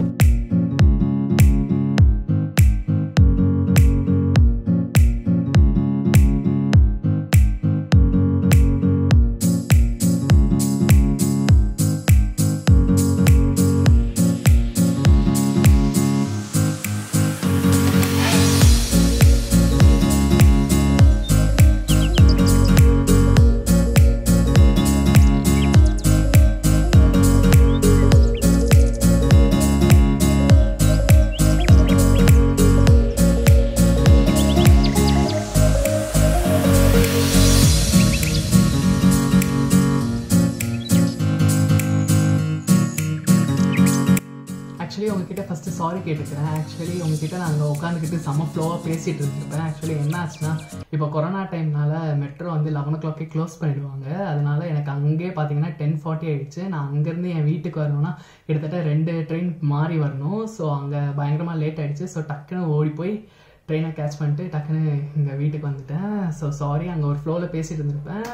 ஆக்சுவலி உங்ககிட்ட ஃபஸ்ட்டு சாரி கேட்டுக்கிறேன் ஆக்சுவலி உங்ககிட்ட நாங்கள் உட்காந்துக்கிட்டு செம்ம ஃப்ளோவாக பேசிகிட்டு இருந்திருப்பேன் ஆக்சுவலி என்ன ஆச்சுன்னா இப்போ கொரோனா டைம்னால மெட்ரோ வந்து லெவன் ஓ கிளாக்கே க்ளோஸ் பண்ணிடுவாங்க அதனால எனக்கு அங்கேயே பார்த்தீங்கன்னா டென் ஃபார்ட்டி ஆயிடுச்சு நான் அங்கேருந்து என் வீட்டுக்கு வரணும்னா கிட்டத்தட்ட ரெண்டு ட்ரெயின் மாறி வரணும் ஸோ அங்கே பயங்கரமாக லேட் ஆயிடுச்சு ஸோ டக்குன்னு ஓடி போய் ட்ரெயினை கேட்ச் பண்ணிட்டு டக்குன்னு இங்கே வீட்டுக்கு வந்துட்டேன் ஸோ சாரி அங்கே ஒரு ஃப்ளோவில் பேசிகிட்டு இருந்திருப்பேன்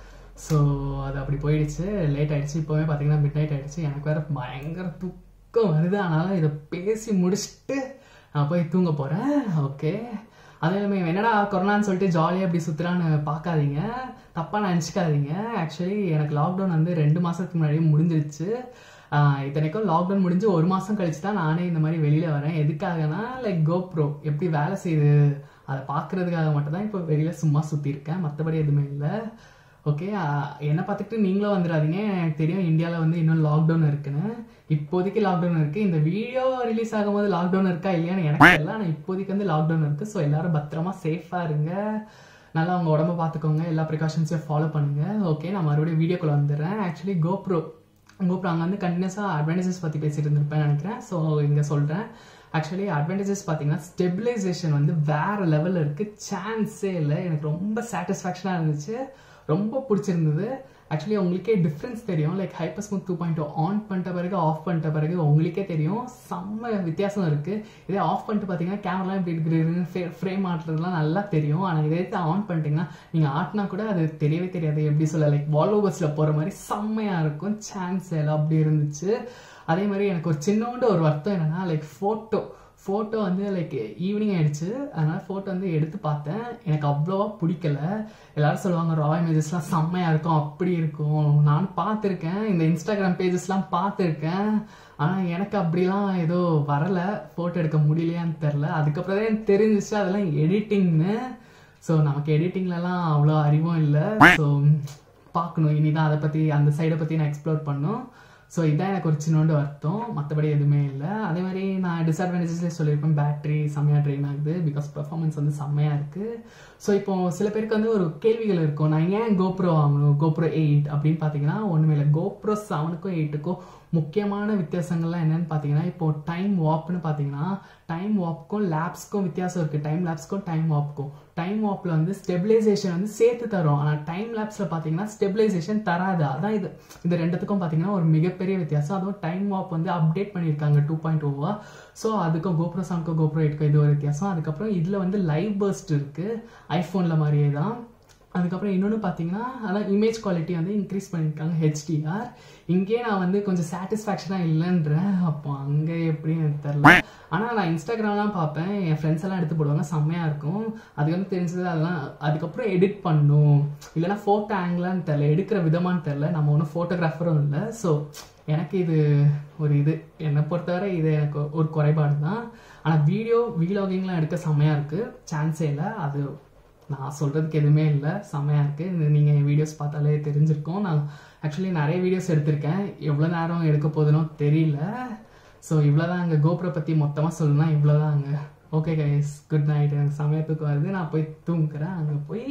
ஸோ அது அப்படி போயிடுச்சு லேட் ஆயிடுச்சு இப்போவே பார்த்தீங்கன்னா மிட் நைட் ஆயிடுச்சு எனக்கு வேறு பயங்கர தூக்கம் வருது ஆனாலும் இதை பேசி முடிச்சுட்டு நான் போய் தூங்க போகிறேன் ஓகே அதே மாதிரி என்னடா கொரோனான்னு சொல்லிட்டு ஜாலியாக அப்படி சுற்றுறான்னு பார்க்காதீங்க தப்பாக நினச்சிக்காதீங்க ஆக்சுவலி எனக்கு லாக்டவுன் வந்து ரெண்டு மாதத்துக்கு முன்னாடியே முடிஞ்சிருச்சு ஆஹ் இத்தனைக்கும் லாக்டவுன் முடிஞ்சு ஒரு மாதம் கழிச்சு தான் நானே இந்த மாதிரி வெளியில் வரேன் எதுக்காகனா லைக் கோப்ரோ எப்படி வேலை செய்யுது அதை பார்க்குறதுக்காக மட்டும் தான் இப்போ வெளியில் சும்மா சுற்றிருக்கேன் மற்றபடி எதுவுமே இல்லை ஓகே என்னை பார்த்துட்டு நீங்களும் வந்துடாதீங்க எனக்கு தெரியும் இந்தியாவில் வந்து இன்னும் லாக்டவுன் இருக்குன்னு இப்போதைக்கு லாக்டவுன் இருக்குது இந்த வீடியோ ரிலீஸ் ஆகும்போது லாக்டவுன் இருக்கா இல்லையான்னு எனக்கு தெரியல ஆனால் இப்போதைக்கு வந்து லாக்டவுன் இருக்குது ஸோ எல்லாரும் பத்திரமா சேஃபாக இருங்க நல்லா உங்கள் உடம்ப பார்த்துக்கோங்க எல்லா ப்ரிகாஷன்ஸையும் ஃபாலோ பண்ணுங்கள் ஓகே நான் மறுபடியும் வீடியோக்குள்ள வந்துடுறேன் ஆக்சுவலி கோப்ரோ கோப்ரோ அங்கே வந்து கண்டினியூஸாக அட்வான்டேஜஸ் பற்றி பேசிட்டு இருந்திருப்பேன் நினைக்கிறேன் ஸோ இங்கே சொல்கிறேன் ஆக்சுவலி அட்வான்டேஜஸ் பார்த்தீங்கன்னா ஸ்டெபிலைசேஷன் வந்து வேற லெவலில் இருக்குது சான்ஸே இல்லை எனக்கு ரொம்ப சாட்டிஸ்ஃபேக்ஷனாக இருந்துச்சு ரொம்ப பிடிச்சிருந்தது ஆக்சுவலி உங்களுக்கே டிஃப்ரென்ஸ் தெரியும் like hyper smooth two point on பண்ணிட்ட பிறகு ஆஃப் பண்ணிட்ட பிறகு உங்களுக்கே தெரியும் செம்ம வித்தியாசம் இருக்குது இதே ஆஃப் பண்ணிட்டு பார்த்தீங்கன்னா கேமராலாம் இப்படி இருக்கிறது ஃப்ரேம் ஆட்டுறதுலாம் நல்லா தெரியும் ஆனால் இதே ஆன் பண்ணிட்டீங்கன்னா நீங்கள் ஆட்டினா கூட அது தெரியவே தெரியாது எப்படி சொல்ல லைக் வால்ஓவர்ஸில் போகிற மாதிரி செம்மையாக இருக்கும் சான்ஸ் எல்லாம் அப்படி இருந்துச்சு அதே மாதிரி எனக்கு ஒரு சின்னோண்டு ஒரு வருத்தம் என்னன்னா லைக் ஃபோட்டோ ஃபோட்டோ வந்து லைக் ஈவினிங் ஆயிடுச்சு அதனால ஃபோட்டோ வந்து எடுத்து பார்த்தேன் எனக்கு அவ்வளோவா பிடிக்கல எல்லாரும் சொல்லுவாங்க ரா இமேஜஸ்லாம் செம்மையாக இருக்கும் அப்படி இருக்கும் நான் பார்த்துருக்கேன் இந்த இன்ஸ்டாகிராம் பேஜஸ்லாம் பார்த்துருக்கேன் ஆனால் எனக்கு அப்படிலாம் ஏதோ வரல ஃபோட்டோ எடுக்க முடியலையான்னு தெரில அதுக்கப்புறம் தான் எனக்கு தெரிஞ்சிச்சு அதெல்லாம் எடிட்டிங்னு ஸோ நமக்கு எடிட்டிங்லலாம் அவ்வளோ அறிவும் இல்லை ஸோ பார்க்கணும் இனிதான் அதை பற்றி அந்த சைடை பற்றி நான் எக்ஸ்ப்ளோர் பண்ணும் ஸோ இதான் எனக்கு ஒரு சின்னோண்டு வருத்தம் மற்றபடி எதுவுமே இல்லை அதே மாதிரி நான் டிஸ்அட்வான்டேஜஸ்லேயே சொல்லியிருப்பேன் பேட்டரி செம்மையாக ட்ரெயின் ஆகுது பிகாஸ் பெர்ஃபார்மன்ஸ் வந்து செம்மையாக இருக்குது ஸோ இப்போ சில பேருக்கு வந்து ஒரு கேள்விகள் இருக்கும் நான் ஏன் கோப்ரோ வாங்கணும் கோப்ரோ எயிட் அப்படின்னு பார்த்தீங்கன்னா ஒன்றுமே இல்லை கோப்ரோ செவனுக்கும் எயிட்டுக்கும் முக்கியமான வித்தியாசங்கள்லாம் என்னன்னு பார்த்தீங்கன்னா இப்போ டைம் வாப்னு பார்த்தீங்கன்னா டைம் வாப்க்கும் லேப்ஸ்க்கும் வித்தியாசம் இருக்குது டைம் லேப்ஸ்க்கும் டைம் வாப்க்கும் டைம் வாப்பில் வந்து ஸ்டெபிலைசேஷன் வந்து சேர்த்து தரும் ஆனால் டைம் லேப்ஸில் பார்த்தீங்கன்னா ஸ்டெபிலைசேஷன் தராது அதான் இது இது ரெண்டுத்துக்கும் பார்த்தீங்கன்னா ஒரு மிகப்பெரிய வித்தியாசம் அதுவும் டைம் வாப் வந்து அப்டேட் பண்ணியிருக்காங்க டூ பாயிண்ட் ஓவா ஸோ அதுக்கும் கோப்ரோ செவனுக்கும் கோப்ரோ எயிட்டுக்கும் இது ஒரு வித்தியாசம் அதுக்கப்புறம் இதில் வந்து லைவ் பர்ஸ்ட் இருக்குது ஐஃபோனில் மாதிரியே தான் அதுக்கப்புறம் இன்னொன்று பார்த்தீங்கன்னா அதான் இமேஜ் குவாலிட்டி வந்து இன்க்ரீஸ் பண்ணியிருக்காங்க ஹெச்டிஆர் இங்கேயே நான் வந்து கொஞ்சம் சாட்டிஸ்ஃபேக்ஷனாக இல்லைன்றேன் அப்போ அங்கே எப்படின்னு எனக்கு தெரில ஆனால் நான் இன்ஸ்டாகிராம்லாம் பார்ப்பேன் என் ஃப்ரெண்ட்ஸ் எல்லாம் எடுத்து போடுவாங்க செம்மையாக இருக்கும் அதுக்கு வந்து தெரிஞ்சது அதெல்லாம் அதுக்கப்புறம் எடிட் பண்ணும் இல்லைன்னா ஃபோட்டோ ஆங்கிளான்னு தெரில எடுக்கிற விதமான்னு தெரில நம்ம ஒன்றும் ஃபோட்டோகிராஃபரும் இல்லை ஸோ எனக்கு இது ஒரு இது என்னை பொறுத்தவரை இது எனக்கு ஒரு குறைபாடு தான் ஆனால் வீடியோ வீலாகிங்லாம் எடுக்க செம்மையாக இருக்குது சான்ஸே இல்லை அது நான் சொல்கிறதுக்கு எதுவுமே இல்லை செம்மையாக இருக்குது நீங்கள் என் வீடியோஸ் பார்த்தாலே தெரிஞ்சிருக்கும் நான் ஆக்சுவலி நிறைய வீடியோஸ் எடுத்திருக்கேன் எவ்வளோ நேரம் எடுக்க போதுனோ தெரியல ஸோ இவ்வளோதான் அங்கே கோபுரை பற்றி மொத்தமாக சொல்லணும்னா இவ்வளோதான் அங்கே ஓகே கைஸ் குட் நைட் எனக்கு செம்மையாக தூக்கம் வருது நான் போய் தூங்குறேன் அங்கே போய்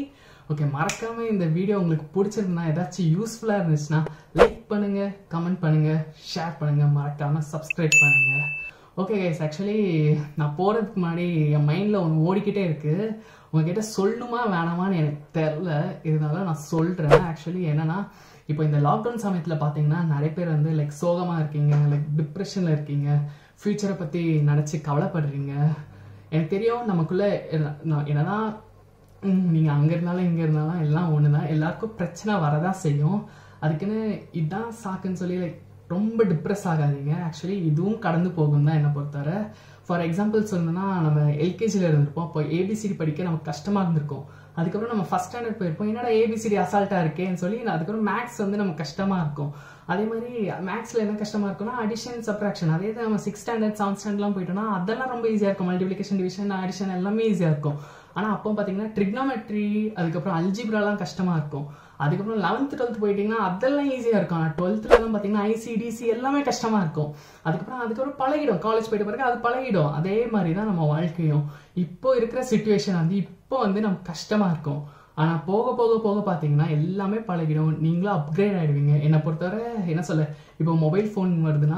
ஓகே மறக்காம இந்த வீடியோ உங்களுக்கு பிடிச்சிருந்தா ஏதாச்சும் யூஸ்ஃபுல்லாக இருந்துச்சுன்னா லைக் பண்ணுங்க கமெண்ட் பண்ணுங்க ஷேர் பண்ணுங்க மறக்காம சப்ஸ்கிரைப் பண்ணுங்க ஓகே கைஸ் ஆக்சுவலி நான் போகிறதுக்கு முன்னாடி என் மைண்டில் ஒன்று ஓடிக்கிட்டே இருக்கு உங்ககிட்ட சொல்லணுமா வேணாமான்னு எனக்கு தெரில இருந்தாலும் நான் சொல்கிறேன் ஆக்சுவலி என்னன்னா இப்போ இந்த லாக்டவுன் சமயத்தில் பார்த்தீங்கன்னா நிறைய பேர் வந்து லைக் சோகமாக இருக்கீங்க லைக் டிப்ரெஷனில் இருக்கீங்க ஃப்யூச்சரை பற்றி நினச்சி கவலைப்படுறீங்க எனக்கு தெரியும் நமக்குள்ள என்ன- நான் என்னதான் ம், நீங்க அங்க இருந்தாலும் இங்க இருந்தாலும் எல்லாம் ஒண்ணுதான் எல்லாருக்கும் பிரச்சனை வரதான் செய்யும் அதுக்குன்னு இதான் சாக்குன்னு சொல்லி லைக் ரொம்ப டிப்ரெஸ் ஆகாதீங்க ஆக்சுவலி இதுவும் கடந்து போகும் தான் என்னை பொறுத்தவரை ஃபார் எக்ஸாம்பிள் சொல்லணும்னா நம்ம எல்கேஜியில் இருந்திருப்போம் அப்போ ஏபிசிடி படிக்க நமக்கு கஷ்டமா இருந்திருக்கும் அதுக்கப்புறம் நம்ம ஃபர்ஸ்ட் ஸ்டாண்டர்ட் போயிருப்போம் என்னடா ஏபிசிடி அசால்ட்டா இருக்கேன்னு சொல்லி நான் அதுக்கப்புறம் மேக்ஸ் வந்து நமக்கு கஷ்டமா இருக்கும் அதே மாதிரி மேக்ஸ்ல என்ன கஷ்டமா இருக்கும்னா அடிஷன் சப்ராக்ஷன் அதே தான் நம்ம சிக்ஸ் ஸ்டாண்டர்ட் செவன்த் ஸ்டாண்டர்ட்லாம் போயிட்டோம்னா அதெல்லாம் ரொம்ப ஈஸியா இருக்கும் மல்டிபிளிகேஷன் டிவிஷன் அடிஷன் எல்லாமே ஈஸியா இருக்கும் ஆனா அப்போ பாத்தீங்கன்னா ட்ரிக்னாமெட்ரி அதுக்கப்புறம் அல்ஜிப்ராலாம் கஷ்டமா இருக்கும் அதுக்கப்புறம் லெவன்த் டுவெல்த் போயிட்டீங்கன்னா அதெல்லாம் ஈஸியா இருக்கும் ஆனா டுவெல்த்ல எல்லாம் பாத்தீங்கன்னா ஐசிடிசி எல்லாமே கஷ்டமா இருக்கும் அதுக்கப்புறம் அதுக்கப்புறம் பழகிடும் காலேஜ் போயிட்ட பிறகு அது பழகிடும் அதே மாதிரி தான் நம்ம வாழ்க்கையும் இப்போ இருக்கிற சுச்சுவேஷன் வந்து இப்போ வந்து நமக்கு கஷ்டமா இருக்கும் ஆனா போக போக போக பாத்தீங்கன்னா எல்லாமே பழகிடும் நீங்களும் அப்கிரேட் ஆயிடுவீங்க என்னை பொறுத்தவரை என்ன சொல்ல இப்போ மொபைல் ஃபோன் வருதுன்னா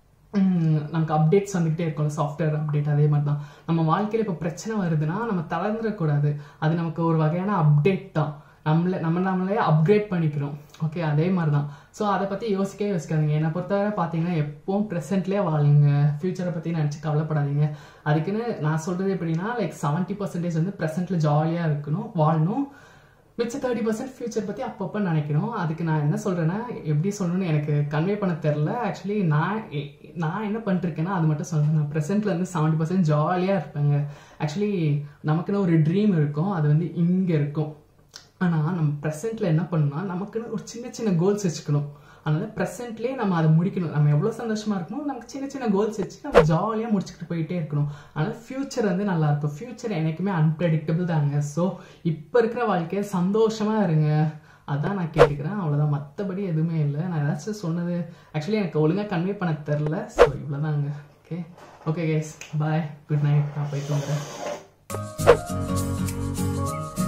ம், நமக்கு அப்டேட்ஸ் வந்துகிட்டே இருக்கும் சாஃப்ட்வேர் அப்டேட் அதே மாதிரி தான் நம்ம வாழ்க்கையில இப்போ பிரச்சனை வருதுன்னா நம்ம தளர்ந்துடக்கூடாது அது நமக்கு ஒரு வகையான அப்டேட் தான் நம்மள நம்ம நம்மளே அப்கிரேட் பண்ணிக்கிறோம் ஓகே அதே மாதிரி தான் ஸோ அதை பற்றி யோசிக்கவே யோசிக்காதீங்க என்னை பொறுத்தவரை பார்த்தீங்கன்னா எப்பவும் ப்ரெசென்ட்லேயே வாழுங்க ஃபியூச்சரை பற்றி நினச்சி கவலைப்படாதீங்க அதுக்குன்னு நான் சொல்கிறது எப்படின்னா லைக் செவன்ட்டி பர்சன்டேஜ் வந்து ப்ரெசென்ட்டில் ஜாலியாக இருக்கணும் வாழணும் மிச்ச தேர்ட்டி பர்சன்ட் ஃபியூச்சர் பற்றி அப்பப்போ நினைக்கணும் அதுக்கு நான் என்ன சொல்கிறேன்னா எப்படி சொல்லணும்னு எனக்கு கன்வே பண்ண தெரில ஆக்சுவலி நான் எ- நான் என்ன பண்ணிருக்கேன்னா அது மட்டும் சொல்கிறேன் நான் ப்ரெசென்ட்டில் வந்து செவன்ட்டி பர்சன்ட் ஜாலியாக இருப்பேங்க ஆக்சுவலி நமக்குன்னு ஒரு ட்ரீம் இருக்கும் அது வந்து இங்கே இருக்கும் ஆனால் நம்ம ப்ரெசென்ட்ல என்ன பண்ணணும்னா நமக்குன்னு ஒரு சின்ன சின்ன கோல்ஸ் வச்சுக்கணும் அதனால ப்ரெசென்ட்லேயே நம்ம அதை முடிக்கணும் நம்ம எவ்வளோ சந்தோஷமா இருக்கணும் நமக்கு சின்ன சின்ன கோல்ஸ் வச்சு நம்ம ஜாலியாக முடிச்சுக்கிட்டு போயிட்டே இருக்கணும் அதனால ஃபியூச்சர் வந்து நல்லா இருக்கும் ஃபியூச்சர் என்னைக்குமே அன்பிரடிக்டபிள் தாங்க ஸோ இப்போ இருக்கிற வாழ்க்கையை சந்தோஷமா இருங்க அதான் நான் கேட்டுக்கிறேன் அவ்வளோதான் மற்றபடி எதுவுமே இல்லை நான் ஏதாச்சும் சொன்னது ஆக்சுவலி எனக்கு ஒழுங்காக கன்வே பண்ண தெரில ஸோ இவ்வளோதாங்க okay okay guys bye good night நான் போயிட்டு வந்துடுறேன்